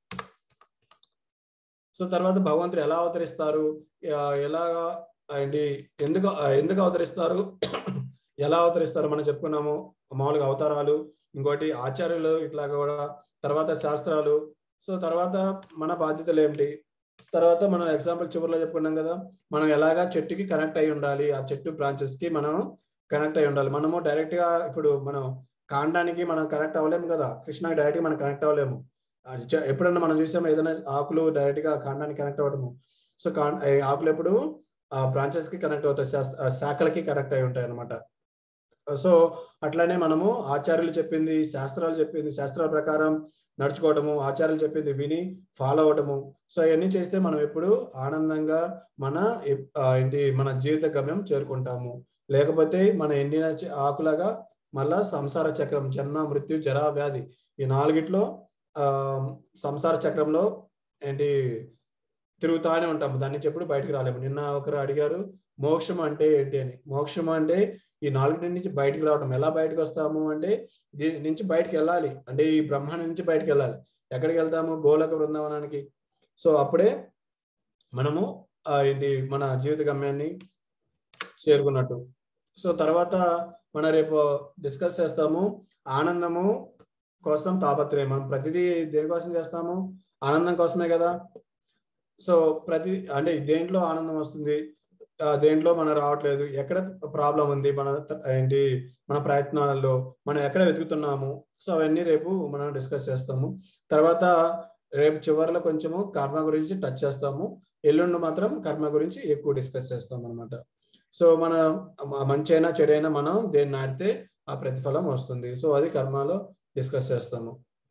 సో తర్వాత భగవంతుడు ఎలా అవతరిస్తారు ఆ, ఎలా ఏంటి ఎందుకు ఆ, ఎందుకు అవతరిస్తారు ఎలా అవతరిస్తారు మనం చెప్పుకున్నాము మామూలుగా అవతారాలు ఇంకోటి ఆచార్యులు ఇట్లా కూడా తర్వాత శాస్త్రాలు సో తర్వాత మన బాధ్యతలు ఏమిటి తర్వాత మనం ఎగ్జాంపుల్ చివరిలో చెప్పుకున్నాం కదా మనం ఎలాగా చెట్టుకి కనెక్ట్ అయి ఉండాలి ఆ చెట్టు బ్రాంచెస్ కి మనం కనెక్ట్ అయి ఉండాలి మనము డైరెక్ట్ గా ఇప్పుడు మనం కాండానికి మనం కనెక్ట్ అవ్వలేము కదా కృష్ణకి డైరెక్ట్ గా మనం కనెక్ట్ అవ్వలేము అది చె- ఎప్పుడన్నా మనం చూసాము ఏదైనా ఆకులు డైరెక్ట్ గా కాండానికి కనెక్ట్ అవ్వడము సో కాండ ఆకులు ఎప్పుడు ఆ బ్రాంచెస్ కి కనెక్ట్ అవుతాయి శాస్- ఆ శాఖలకి కనెక్ట్ అయి ఉంటాయి అనమాట సో అట్లానే మనము ఆచార్యులు చెప్పింది శాస్త్రాలు చెప్పింది శాస్త్రాల ప్రకారం నడుచుకోవటము ఆచార్యులు చెప్పింది విని ఫాలో అవటము సో అవన్నీ చేస్తే మనం ఎప్పుడు ఆనందంగా మన ఎప్- ఆ, ఏంటి మన జీవిత గమ్యం చేరుకుంటాము లేకపోతే మన ఎండిన చె- ఆకులాగా మళ్ళా సంసార చక్రం జన్మ మృత్యు జరా వ్యాధి ఈ నాలుగిట్లో ఆ సంసార చక్రంలో ఏంటి తిరుగుతానే ఉంటాము దాని నుంచి ఎప్పుడు బయటకు రాలేము నిన్న ఒకరు అడిగారు మోక్షం అంటే ఏంటి అని మోక్షం అంటే ఈ నాలుగు నుంచి బయటకు రావడం ఎలా బయటకు వస్తాము అంటే దీని నుంచి బయటకు వెళ్ళాలి అంటే ఈ బ్రహ్మాండం నుంచి బయటకు వెళ్ళాలి ఎక్కడికి వెళ్తాము గోలక బృందావనానికి సో అప్పుడే మనము ఆ ఏంటి మన జీవిత గమ్యాన్ని చేరుకున్నట్టు సో తర్వాత మన రేపు డిస్కస్ చేస్తాము ఆనందము కోసం తాపత్రయం మనం ప్రతిదీ దేనికోసం చేస్తాము ఆనందం కోసమే కదా సో ప్రతి అంటే దేంట్లో ఆనందం వస్తుంది ఆ, దేంట్లో మనం రావట్లేదు ఎక్కడ ప్రాబ్లం ఉంది మన త- ఏంటి మన ప్రయత్నాల్లో మనం ఎక్కడ వెతుకుతున్నాము సో అవన్నీ రేపు మనం డిస్కస్ చేస్తాము తర్వాత రేపు చివరిలో కొంచెము కర్మ గురించి టచ్ చేస్తాము ఎల్లుండి మాత్రం కర్మ గురించి ఎక్కువ డిస్కస్ చేస్తాం అనమాట సో మన మ- మంచి అయినా చెడైనా మనం దేన్ని నాటితే ఆ ప్రతిఫలం వస్తుంది సో అది కర్మలో డిస్కస్ చేస్తాము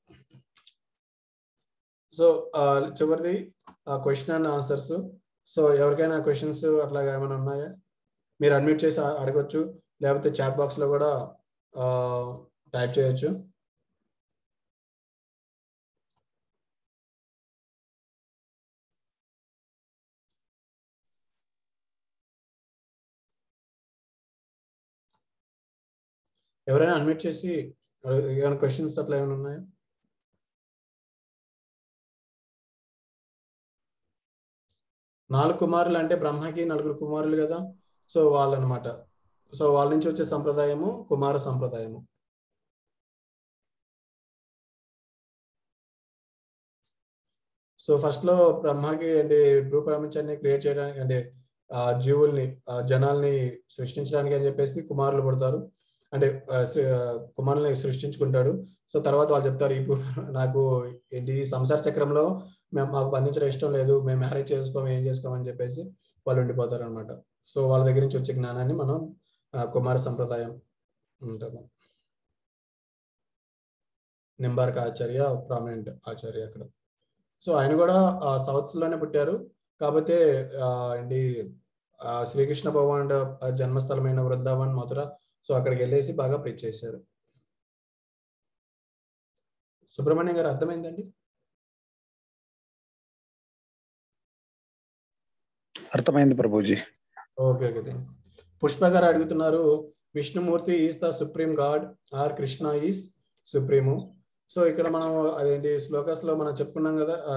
సో ఆ, చివరిది క్వశ్చన్ అండ్ ఆన్సర్స్ సో ఎవరికైనా క్వశ్చన్స్ అట్లాగా ఏమైనా ఉన్నాయా మీరు అడ్మిట్ చేసి అ- అడగొచ్చు లేకపోతే చాట్ బాక్స్ లో కూడా టైప్ చేయొచ్చు ఎవరైనా అడ్మిట్ చేసి అడగ- ఏమైనా క్వశ్చన్స్ అట్లా ఏమైనా ఉన్నాయా నాలుగు కుమారులు అంటే బ్రహ్మకి నలుగురు కుమారులు కదా సో వాళ్ళనమాట సో వాళ్ళ నుంచి వచ్చే సంప్రదాయము కుమార సంప్రదాయము సో ఫస్ట్ లో బ్రహ్మకి అంటే భూ ప్రపంచాన్ని క్రియేట్ చేయడానికి అంటే ఆ జీవుల్ని ఆ జనాల్ని సృష్టించడానికి అని చెప్పేసి కుమారులు పుడతారు అంటే ఆ, సృ- ఆ, కుమారుల్ని సృష్టించుకుంటాడు సో తర్వాత వాళ్ళు చెప్తారు ఇప్పుడు నాకు ఏంటి ఈ సంసార చక్రంలో మేము మాకు బంధించడం ఇష్టం లేదు మేము మ్యారేజ్ చేసుకోము ఏం చేసుకోమని చెప్పేసి వాళ్ళు ఉండిపోతారు అనమాట సో వాళ్ళ దగ్గర నుంచి వచ్చే జ్ఞానాన్ని మనం ఆ, కుమార సంప్రదాయం ఉంటాము నింబార్క ఆచార్య ప్రామినెంట్ ఆచార్య అక్కడ సో ఆయన కూడా సౌత్ లోనే పుట్టారు కాకపోతే ఆ, ఏంటి ఆ, శ్రీకృష్ణ భగవాన్ జన్మస్థలమైన వృందావన్ మధుర సో అక్కడికి వెళ్ళేసి బాగా ప్రీచ్ చేశారు సుబ్రహ్మణ్యం గారు అర్థమైందండి
అర్థమైంది ప్రభుజీ
okay okay thank Pushpa garu అడుగుతున్నారు Vishnumurthy is the supreme god or Krishna is supreme so ఇక్కడ మనం అదేంటి శ్లోకాస్ లో మనం చెప్పుకున్నాం కదా ఆ,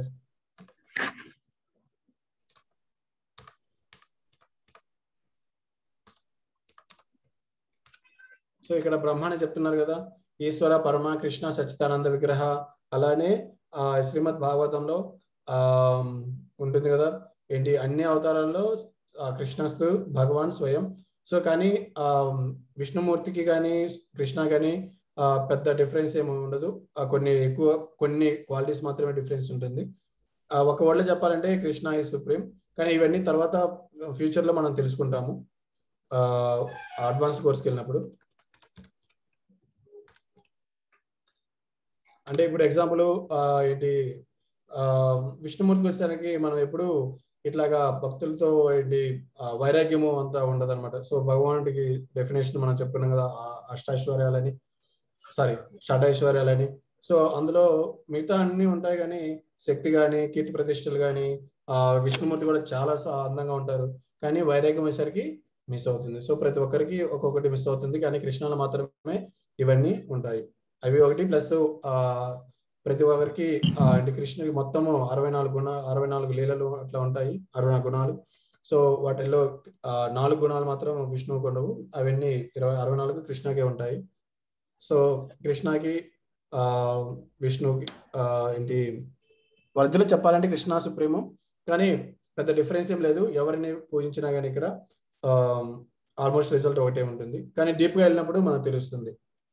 సో ఇక్కడ బ్రహ్మాని చెప్తున్నారు కదా ఈశ్వర పరమ కృష్ణ సచ్చిదానంద విగ్రహ అలానే ఆ శ్రీమద్ భాగవతంలో ఆ ఉంటుంది కదా ఏంటి అన్ని అవతారాల్లో ఆ కృష్ణస్తు భగవాన్ స్వయం సో కానీ ఆ విష్ణుమూర్తికి కానీ కృష్ణ కానీ ఆ పెద్ద డిఫరెన్స్ ఏమి ఉండదు ఆ కొన్ని ఎక్కువ కొన్ని క్వాలిటీస్ మాత్రమే డిఫరెన్స్ ఉంటుంది ఆ ఒక వర్డ్ చెప్పాలంటే కృష్ణ ఈ సుప్రీం కానీ ఇవన్నీ తర్వాత ఫ్యూచర్ లో మనం తెలుసుకుంటాము ఆ అడ్వాన్స్ కోర్స్కి వెళ్ళినప్పుడు అంటే ఇప్పుడు ఎగ్జాంపుల్ ఏంటి ఆ విష్ణుమూర్తికి వచ్చేసరికి మనం ఎప్పుడు ఇట్లాగా భక్తులతో ఏంటి ఆ, వైరాగ్యము అంతా ఉండదు అనమాట సో భగవానుడికి డెఫినేషన్ మనం చెప్పుకున్నాం కదా ఆ అష్టాశ్వర్యాలని సారీ షడైశ్వర్యాలని సో అందులో మిగతా అన్ని ఉంటాయి కానీ శక్తి కానీ కీర్తి ప్రతిష్టలు కానీ ఆ విష్ణుమూర్తి కూడా చాలా స- అందంగా ఉంటారు కానీ వైరాగ్యం వచ్చేసరికి మిస్ అవుతుంది సో ప్రతి ఒక్కరికి ఒక్కొక్కటి మిస్ అవుతుంది కానీ కృష్ణలో మాత్రమే ఇవన్నీ ఉంటాయి అవి ఒకటి ప్లస్ ఆ ప్రతి ఒక్కరికి ఆ, అంటే కృష్ణుడికి మొత్తము అరవై నాలుగు గుణ అరవై నాలుగు లీలలు అట్లా ఉంటాయి అరవై నాలుగు గుణాలు సో వాటిల్లో ఆ, నాలుగు గుణాలు మాత్రం విష్ణువుకు ఉండవు అవన్నీ ఇరవై అరవై నాలుగు కృష్ణకే ఉంటాయి సో కృష్ణకి ఆ విష్ణువుకి ఆ ఏంటి వాళ్ళిద్దరూ చెప్పాలంటే కృష్ణ సుప్రీము కానీ పెద్ద డిఫరెన్స్ ఏం లేదు ఎవరిని పూజించినా కానీ ఇక్కడ ఆల్మోస్ట్ రిజల్ట్ ఒకటే ఉంటుంది కానీ డీప్ గా వెళ్ళినప్పుడు మనకు తెలుస్తుంది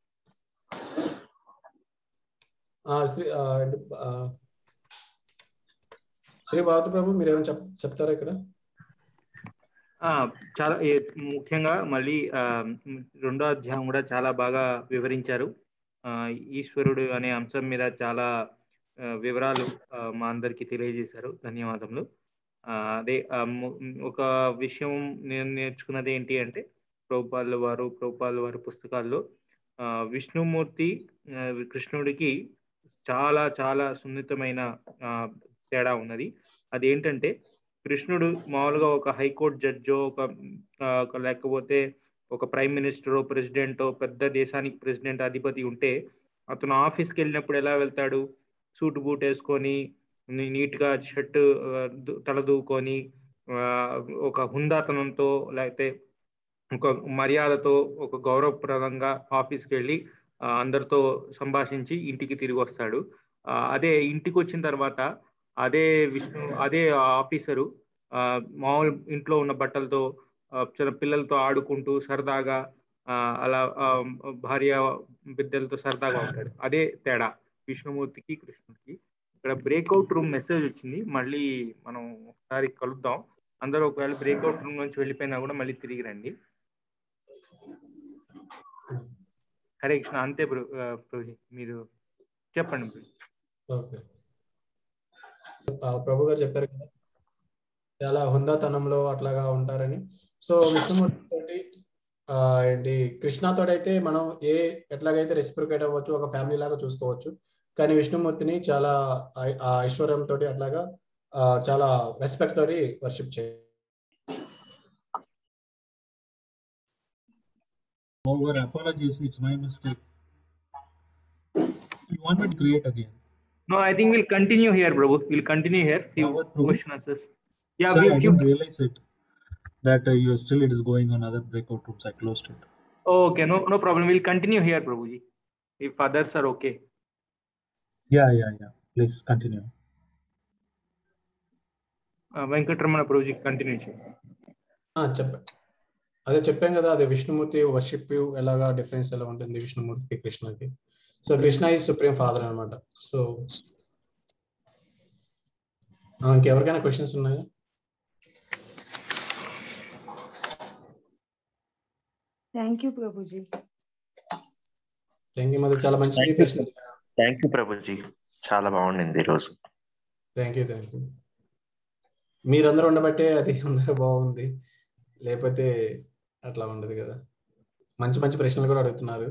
ఆ, శ్రీ ఆ, ఏంటి, ఆ, శ్రీ భారత ప్రభు మీరు ఏమైనా చెప్ చెప్తారా ఇక్కడ
ఆ, చాలా ఏ- ముఖ్యంగా మళ్ళీ ఆ, మ్, రెండో అధ్యాయం కూడా చాలా బాగా వివరించారు ఆ, ఈశ్వరుడు అనే అంశం మీద చాలా ఆ, వివరాలు ఆ, మా అందరికి తెలియజేశారు ధన్యవాదములు ఆ, అదే ఆ, ము- ఒక విషయం నేను నేర్చుకున్నది ఏంటి అంటే ప్రభుపాల్ వారు ప్రభుపాల్ వారి పుస్తకాల్లో ఆ, విష్ణుమూర్తి ఆ, కృష్ణుడికి చాలా చాలా సున్నితమైన ఆ, తేడా ఉన్నది అదేంటంటే కృష్ణుడు మామూలుగా ఒక హైకోర్టు జడ్జో ఒక ఆ, ఒక లేకపోతే ఒక ప్రైమ్ మినిస్టరో ప్రెసిడెంటో పెద్ద దేశానికి ప్రెసిడెంట్ అధిపతి ఉంటే అతను ఆఫీస్కి వెళ్ళినప్పుడు ఎలా వెళ్తాడు సూట్ బూట్ వేసుకొని నీ- నీట్ గా షర్ట్ తల దూకొని ఆ, ఒక హుందాతనంతో లేకపోతే ఒక మర్యాదతో ఒక గౌరవప్రదంగా ఆఫీస్కి వెళ్ళి ఆ, అందరితో సంభాషించి ఇంటికి తిరిగి వస్తాడు ఆ, అదే ఇంటికి వచ్చిన తర్వాత అదే విష్ణు అదే ఆఫీసరు ఆ, మామూలు ఇంట్లో ఉన్న బట్టలతో ఆ, చిన్న పిల్లలతో ఆడుకుంటూ సరదాగా ఆ, అలా ఆ, భార్య బిడ్డలతో సరదాగా ఉంటాడు అదే తేడా విష్ణుమూర్తికి కృష్ణుడికి ఇక్కడ బ్రేక్అవుట్ రూమ్ మెసేజ్ వచ్చింది మళ్ళీ మనం ఒకసారి కలుద్దాం అందరూ ఒకవేళ బ్రేక్అవుట్ రూమ్ నుంచి వెళ్ళిపోయినా కూడా మళ్ళీ తిరిగి రండి హరే కృష్ణ అంతే ప్రభు ఆ, ప్రభుజీ మీరు చెప్పండి ప్రభుజీ.
ఓకే ఆ, ప్రభు గారు చెప్పారు కదా చాలా హుందాతనంలో అట్లాగా ఉంటారని సో విష్ణుమూర్తి తోటి ఆ, ఏంటి కృష్ణతోడైతే మనం ఏ ఎట్లాగైతే రెసిప్రికేట్ అవ్వచ్చు ఒక ఫ్యామిలీ లాగా చూసుకోవచ్చు కానీ విష్ణుమూర్తిని చాలా ఐ- ఆ ఐశ్వర్యం తోటి అట్లాగా ఆ, చాలా రెస్పెక్ట్ తోటి వర్షిప్ చేయాలి
Over apologies, it's my mistake. You want me to create again?
No, I think we'll continue here, Prabhu. We'll continue here. Few
Uh, what, Prabhu?
question answers. Yeah,
Sorry,
we
I
few.
didn't realize it. That uh, you still it is going on other breakout rooms. I closed it.
Oh, okay, no, no problem. We'll continue here, Prabhuji. If others are okay.
Yeah, yeah, yeah. Please continue.
Uh, Venkataramana ప్రభుజీ continue చేయండి
ఆ, చెప్పండి అదే చెప్పాం కదా అదే Vishnumurthy worship ఎలాగా difference ఎలా ఉంటుంది విష్ణుమూర్తికి కృష్ణకి so Krishna is supreme father అనమాట సో ఇంకెవరికైనా క్వశ్చన్స్ ఉన్నాయా
thank you Prabhuji
thank you మరి చాలా మంచి
Thank you,
ప్రశ్న
థ్యాంక్ యూ ప్రభుజీ చాలా బాగుండింది ఈరోజు
థ్యాంక్ యూ థ్యాంక్ యూ మీరందరూ ఉండబట్టే అది అందరూ బాగుంది లేకపోతే అట్లా ఉండదు కదా మంచి మంచి ప్రశ్నలు కూడా అడుగుతున్నారు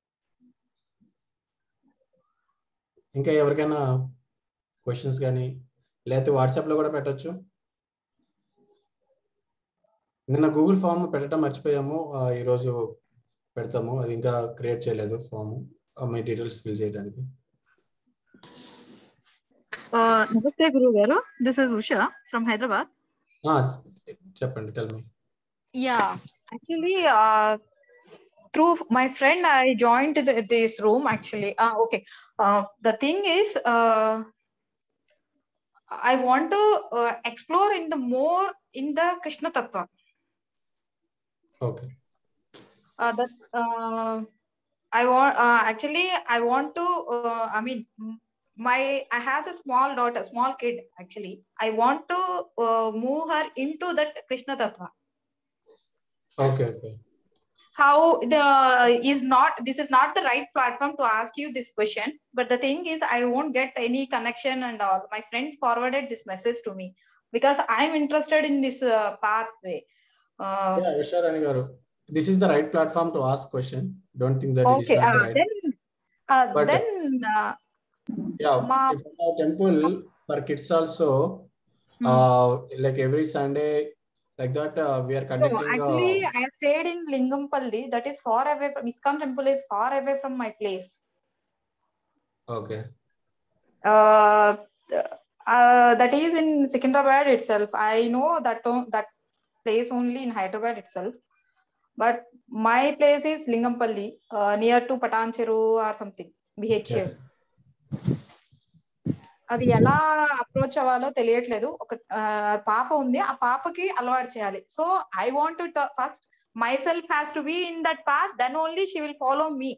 ఇంకా ఎవరికైనా క్వశ్చన్స్ కానీ లేకపోతే వాట్సాప్లో కూడా పెట్టొచ్చు నిన్న గూగుల్ ఫామ్ పెట్టడం మర్చిపోయాము ఆ, ఈరోజు పెడతాము అది ఇంకా క్రియేట్ చేయలేదు ఫామ్ మీ డీటెయిల్స్ ఫిల్ చేయడానికి
Uh, నమస్తే గురువు garu this is Usha from Hyderabad
ఆ, చెప్పండి tell me
Yeah, actually, uh, through my friend, I joined the, this room actually. Uh, okay. Uh, the thing is, uh, I want to uh, explore in the more in the Krishna Tattva.
Okay
Uh, that uh, I want uh, actually I want to. Uh, I mean, m- my I have a small daughter, small kid actually. I want to uh, move her into that Krishna Tattva.
Okay okay
how the is not this is not the right platform to ask you this question but the thing is i won't get any connection and all my friends forwarded this message to me because i'm interested in this uh, pathway uh,
Yeah, Visharani garu. This is the right platform to ask question. Don't think that
okay
it is not
uh,
the right.
then uh,
But-
then uh,
Yeah,
ma-
if our temple for kids also,
Hmm.
uh, like every Sunday, like that, uh, we are
no,
conducting.
actually
uh,
i stayed in lingampalli that is far away from iskon temple is far away from my place
okay.
uh, uh, that is in Secunderabad itself. I know that o- that place only in Hyderabad itself, but my place is Lingampalli, uh, near to Patancheru or something. BHF.
Yes.
అది ఎలా approach అవ్వాలో తెలియట్లేదు ఒక ఆ, పాప ఉంది ఆ పాపకి అలవాటు చేయాలి so I want first myself has to be in that path then only she will follow me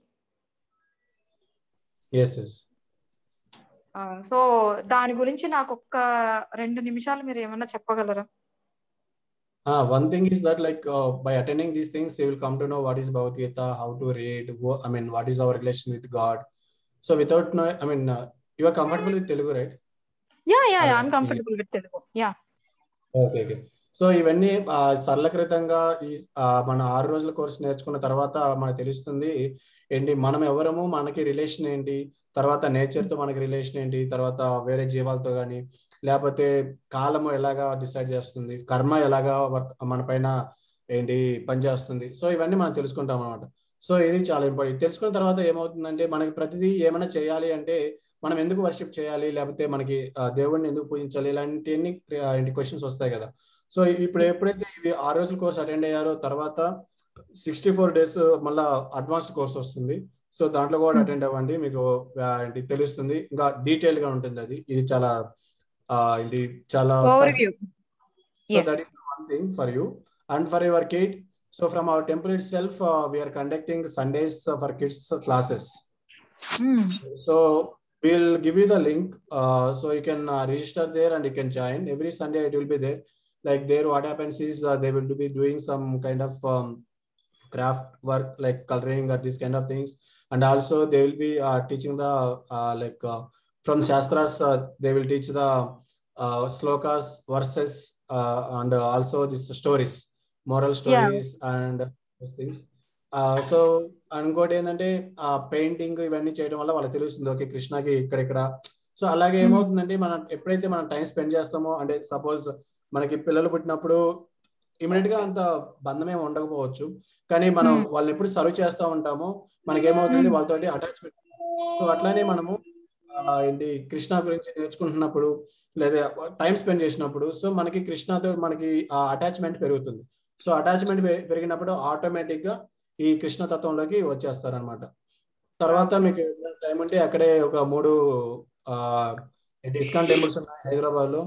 Yes, yes.
So దాని గురించి నాకు ఒక్క రెండు నిమిషాలు మీరు ఏమన్నా చెప్పగలరా
Uh, one thing is that like uh, by attending these things, you will come to know what is Bhagavad Gita, how to read, wha- I mean, what is our relation with God. So without know, I mean, uh, you are comfortable with Telugu, right?
Yeah, yeah, yeah. I'm
Uh,
comfortable with Telugu. Yeah.
Okay okay so ఇవన్నీ ఆ, సరళకృతంగా ఈ ఆ, మన ఆరు రోజుల course నేర్చుకున్న తర్వాత మనకు తెలుస్తుంది ఏంటి మనం ఎవరము మనకి రిలేషన్ ఏంటి తర్వాత నేచర్ తో మనకి రిలేషన్ ఏంటి తర్వాత వేరే జీవాలతో కానీ లేకపోతే కాలము ఎలాగా డిసైడ్ చేస్తుంది కర్మ ఎలాగా వర్క్ మన పైన ఏంటి పనిచేస్తుంది సో ఇవన్నీ మనం తెలుసుకుంటాం అనమాట సో ఇది చాలా ఇంపార్టెంట్ తెలుసుకున్న తర్వాత ఏమవుతుందంటే మనకి ప్రతిదీ ఏమైనా చేయాలి అంటే మనం ఎందుకు వర్షిప్ చేయాలి లేకపోతే మనకి ఆ, దేవుడిని ఎందుకు పూజించాలి ఇలాంటివన్నీ ఏంటి క్వశ్చన్స్ వస్తాయి కదా సో ఇప్పుడు ఎప్పుడైతే ఇవి ఆ రోజుల కోర్స్ అటెండ్ అయ్యారో తర్వాత సిక్స్టీ ఫోర్ డేస్ మళ్ళా అడ్వాన్స్డ్ కోర్స్ వస్తుంది సో దాంట్లో కూడా అటెండ్ అవ్వండి మీకు ఆ, ఏంటి తెలుస్తుంది ఇంకా డీటెయిల్ గా ఉంటుంది అది ఇది చాలా ఆ, ఏంటి చాలా
Overview.
So
Yes.
that is one thing for you. And for your kid, so from our temple itself, uh, we are conducting Sundays uh, for kids uh, classes.
Hmm.
So we'll give you the link. Uh, so you can uh, register there and you can join. Every Sunday it will be there. Like there, what happens is uh, they will be doing some kind of um, craft work like coloring or these kind of things. And also they will be uh, teaching the uh, like uh, from Shastras, uh, they will teach the uh, slokas, verses, uh, and uh, also these stories, moral stories and those things. So ఇంకోటి ఏంటంటే ఆ painting ఇవన్నీ చేయడం వల్ల వాళ్ళకి తెలుస్తుంది okay కృష్ణకి ఇక్కడిక్కడ so అలాగే
Hmm.
ఏమవుతుందంటే మనం ఎప్పుడైతే మనం టైం స్పెండ్ చేస్తామో అంటే సపోజ్ మనకి పిల్లలు పుట్టినప్పుడు ఇమీడియట్ గా అంత బంధం ఏమి ఉండకపోవచ్చు కానీ మనం
Hmm.
వాళ్ళని ఎప్పుడు సర్వ్ చేస్తూ ఉంటామో మనకి ఏమవుతుంది
Hmm.
వాళ్ళతోటి అటాచ్మెంట్ సో అట్లానే మనము ఆ, ఏంటి కృష్ణ గురించి నేర్చుకుంటున్నప్పుడు లేదా టైం స్పెండ్ చేసినప్పుడు సో మనకి కృష్ణతో మనకి ఆ అటాచ్మెంట్ పెరుగుతుంది సో అటాచ్మెంట్ పెరిగినప్పుడు ఆటోమేటిక్ గా ఈ కృష్ణ తత్వంలోకి వచ్చేస్తారు అనమాట తర్వాత మీకు టైం ఉంటే అక్కడే ఒక మూడు ఆ ఇస్కాన్ టెంపుల్స్ ఉన్నాయి హైదరాబాద్ లో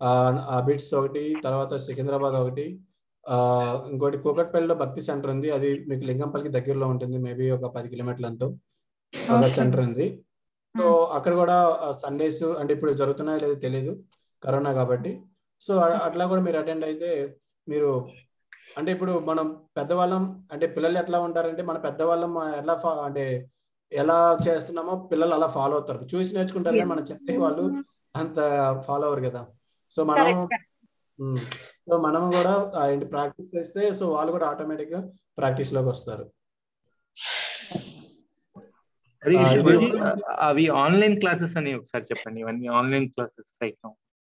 ఆ బిట్స్ ఒకటి తర్వాత సికింద్రాబాద్ ఒకటి ఆ ఇంకోటి కూకట్పల్లిలో భక్తి సెంటర్ ఉంది అది మీకు లింగంపల్లికి దగ్గరలో ఉంటుంది మేబీ ఒక పది కిలోమీటర్లంతో ఒక
Okay.
సెంటర్ ఉంది సో అక్కడ కూడా సండేస్ అంటే ఇప్పుడు జరుగుతున్నాయో లేదో తెలియదు కరోనా కాబట్టి సో అ- అట్లా కూడా మీరు అటెండ్ అయితే మీరు అంటే ఇప్పుడు మనం పెద్దవాళ్ళం అంటే పిల్లలు ఎట్లా ఉంటారంటే మన పెద్దవాళ్ళం ఎలా ఫా- అంటే ఎలా చేస్తున్నామో పిల్లలు అలా ఫాలో అవుతారు చూసి నేర్చుకుంటారు కానీ మనం చెప్తే వాళ్ళు అంత ఫాలో అవ్వరు కదా సో మనం
Correct.
ఉమ్, సో మనం కూడా ఆ ఏంటి ప్రాక్టీస్ చేస్తే సో వాళ్ళు కూడా ఆటోమేటిక్ గా ప్రాక్టీస్ లోకి వస్తారు
అది
ఆ, ఇది
శివాజీ,
ఒక-
అవి ఆన్లైన్ క్లాసెస్ అని ఒకసారి చెప్పండి ఇవన్నీ ఆన్లైన్ క్లాసెస్ రైట్ నౌ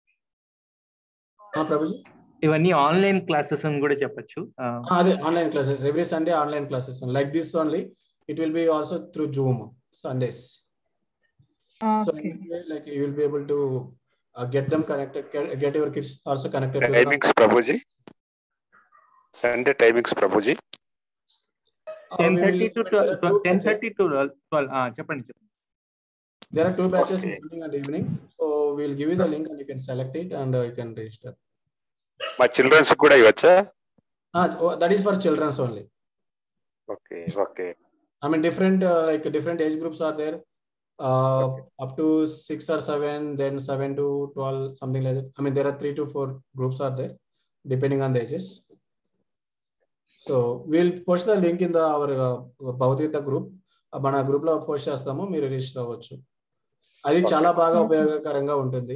ఆ, ప్రభుజీ
ఇవన్నీ ఆన్లైన్ క్లాసెస్ అని కూడా చెప్పొచ్చు ఆ,
Ah, అదే online classes every Sunday online classes like this only it will be also through Zoom Sundays so
Okay.
Like you will be able to get them connected get your kids also connected
timings Prabhuji Sunday timings Prabhuji
ten thirty to ten thirty to twelve చెప్పండి చెప్పండి
There are two batches
Okay.
morning and evening. So we'll give you the link and you can select it and uh, you can register.
మా childrens కూడా ఇవ్వచ్చా
Ah, oh, that is for children's only.
Okay okay
I mean, different uh, like different age groups are there. Uh,
Okay.
up to six or seven, then seven to twelve, something like that. I mean, there are three to four groups are there, depending on the ages. So we'll post the link in the our uh, Bhavadgita group. Uh, మన group లో post చేస్తాము మీరు register అవ్వచ్చు అది
Okay.
చాలా బాగా
Okay.
ఉపయోగకరంగా ఉంటుంది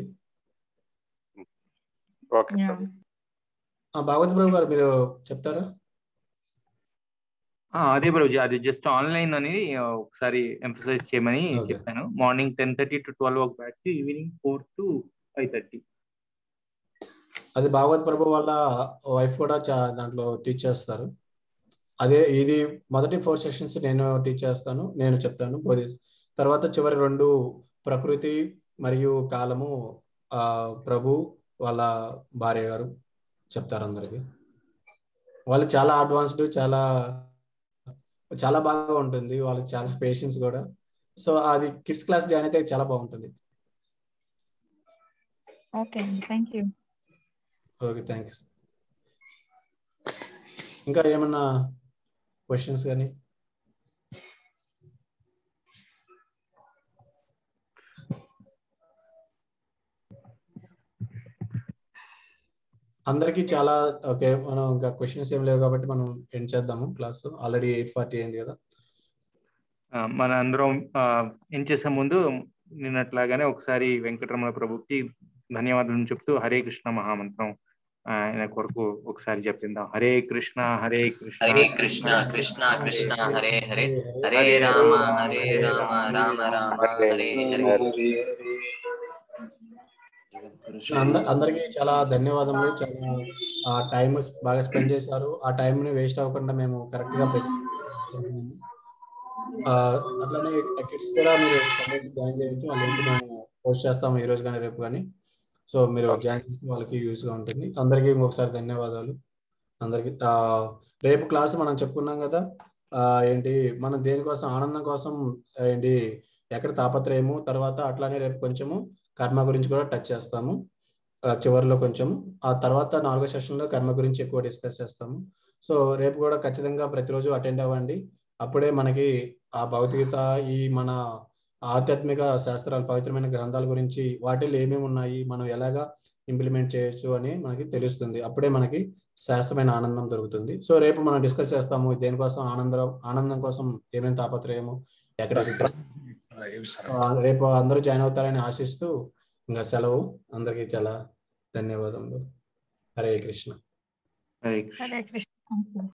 ఓకే
Yeah.
ఆ, భాగవత్ ప్రభు గారు మీరు చెప్తారా
ఆ, అదే బ్రోజీ అది జస్ట్ ఆన్లైన్ అని ఆ, ఒకసారి ఎంఫసైజ్ చేయమని
Okay.
చెప్పాను morning ten thirty to twelve ఒక batch evening four to five thirty
అది భాగవత్ ప్రభు వాళ్ళ వైఫ్ కూడా చా- దాంట్లో టీచ్ చేస్తారు అదే ఇది మొదటి ఫోర్ సెషన్స్ నేను టీచ్ చేస్తాను నేను చెప్తాను బోధి తర్వాత చివరి రెండు ప్రకృతి మరియు కాలము ఆ ప్రభు వాళ్ళ భార్య గారు చెప్తారు అందరికి వాళ్ళు చాలా అడ్వాన్స్డ్ చాలా చాలా బాగా ఉంటుంది వాళ్ళకి చాలా పేషెన్స్ కూడా సో అది కిడ్స్ క్లాస్ జాయిన్ అయితే చాలా బాగుంటుంది
Okay. Thank you.
Okay thanks ఇంకా ఏమన్నా క్వశ్చన్స్ కానీ అందరికీ చాలా ఓకే మనం ఇంకా క్వశ్చన్స్ ఏం లేవు కాబట్టి మనం ఎండ్ చేద్దాము క్లాస్ ఆల్రెడీ ఎయిట్ ఫార్టీ అయింది కదా
ఆ, మన అందరం ఏం చేసే ముందు నిన్నట్లాగానే ఒకసారి వెంకటరమణ ప్రభుకి ధన్యవాదాలు చెప్తూ హరే కృష్ణ మహామంత్రం ఆ, ఆయన కొరకు ఒకసారి చెప్పిందాం హరే కృష్ణ హరే కృష్ణ
హరే కృష్ణ కృష్ణ కృష్ణ హరే హరే హరే రామ హరే రామ రామ రామ హరే హరే
అంద అందరికీ చాలా ధన్యవాదములు చాలా ఆ టైం బాగా స్పెండ్ చేశారు ఆ టైం ని వేస్ట్ అవ్వకుండా మేము కరెక్ట్ గా పెట్టి ఆ, అట్లానే కిడ్స్ కూడా మీరు జాయిన్ చేయొచ్చు ఆ లింక్ మేము పోస్ట్ చేస్తాము ఈ రోజు కానీ రేపు కానీ సో మీరు జాయిన్ చేస్తే వాళ్ళకి యూస్ గా ఉంటుంది అందరికీ ఇంకొకసారి ధన్యవాదాలు అందరికి ఆ, రేపు క్లాస్ మనం చెప్పుకున్నాం కదా ఆ, ఏంటి మనం దేనికోసం ఆనందం కోసం ఏంటి ఎక్కడ తాపత్రయము తర్వాత అట్లానే రేపు కొంచెము కర్మ గురించి కూడా టచ్ చేస్తాము ఆ, చివరిలో కొంచెం ఆ తర్వాత నాలుగో సెషన్ లో కర్మ గురించి ఎక్కువ డిస్కస్ చేస్తాము సో రేపు కూడా ఖచ్చితంగా ప్రతిరోజు అటెండ్ అవ్వండి అప్పుడే మనకి ఆ భౌతికత ఈ మన ఆధ్యాత్మిక శాస్త్రాలు పవిత్రమైన గ్రంథాల గురించి వాటిల్లో ఏమేమి ఉన్నాయి మనం ఎలాగా ఇంప్లిమెంట్ చేయొచ్చు అని మనకి తెలుస్తుంది అప్పుడే మనకి శాస్త్రమైన ఆనందం దొరుకుతుంది సో రేపు మనం డిస్కస్ చేస్తాము దేనికోసం ఆనందం ఆనందం కోసం ఏమేమి తాపత్రయము ఎక్కడ ఆ, రేపు అందరూ జాయిన్ అవుతారని ఆశిస్తూ ఇంకా సెలవు అందరికీ చాలా ధన్యవాదములు హరే కృష్ణ
హరే కృష్ణ
హరే కృష్ణ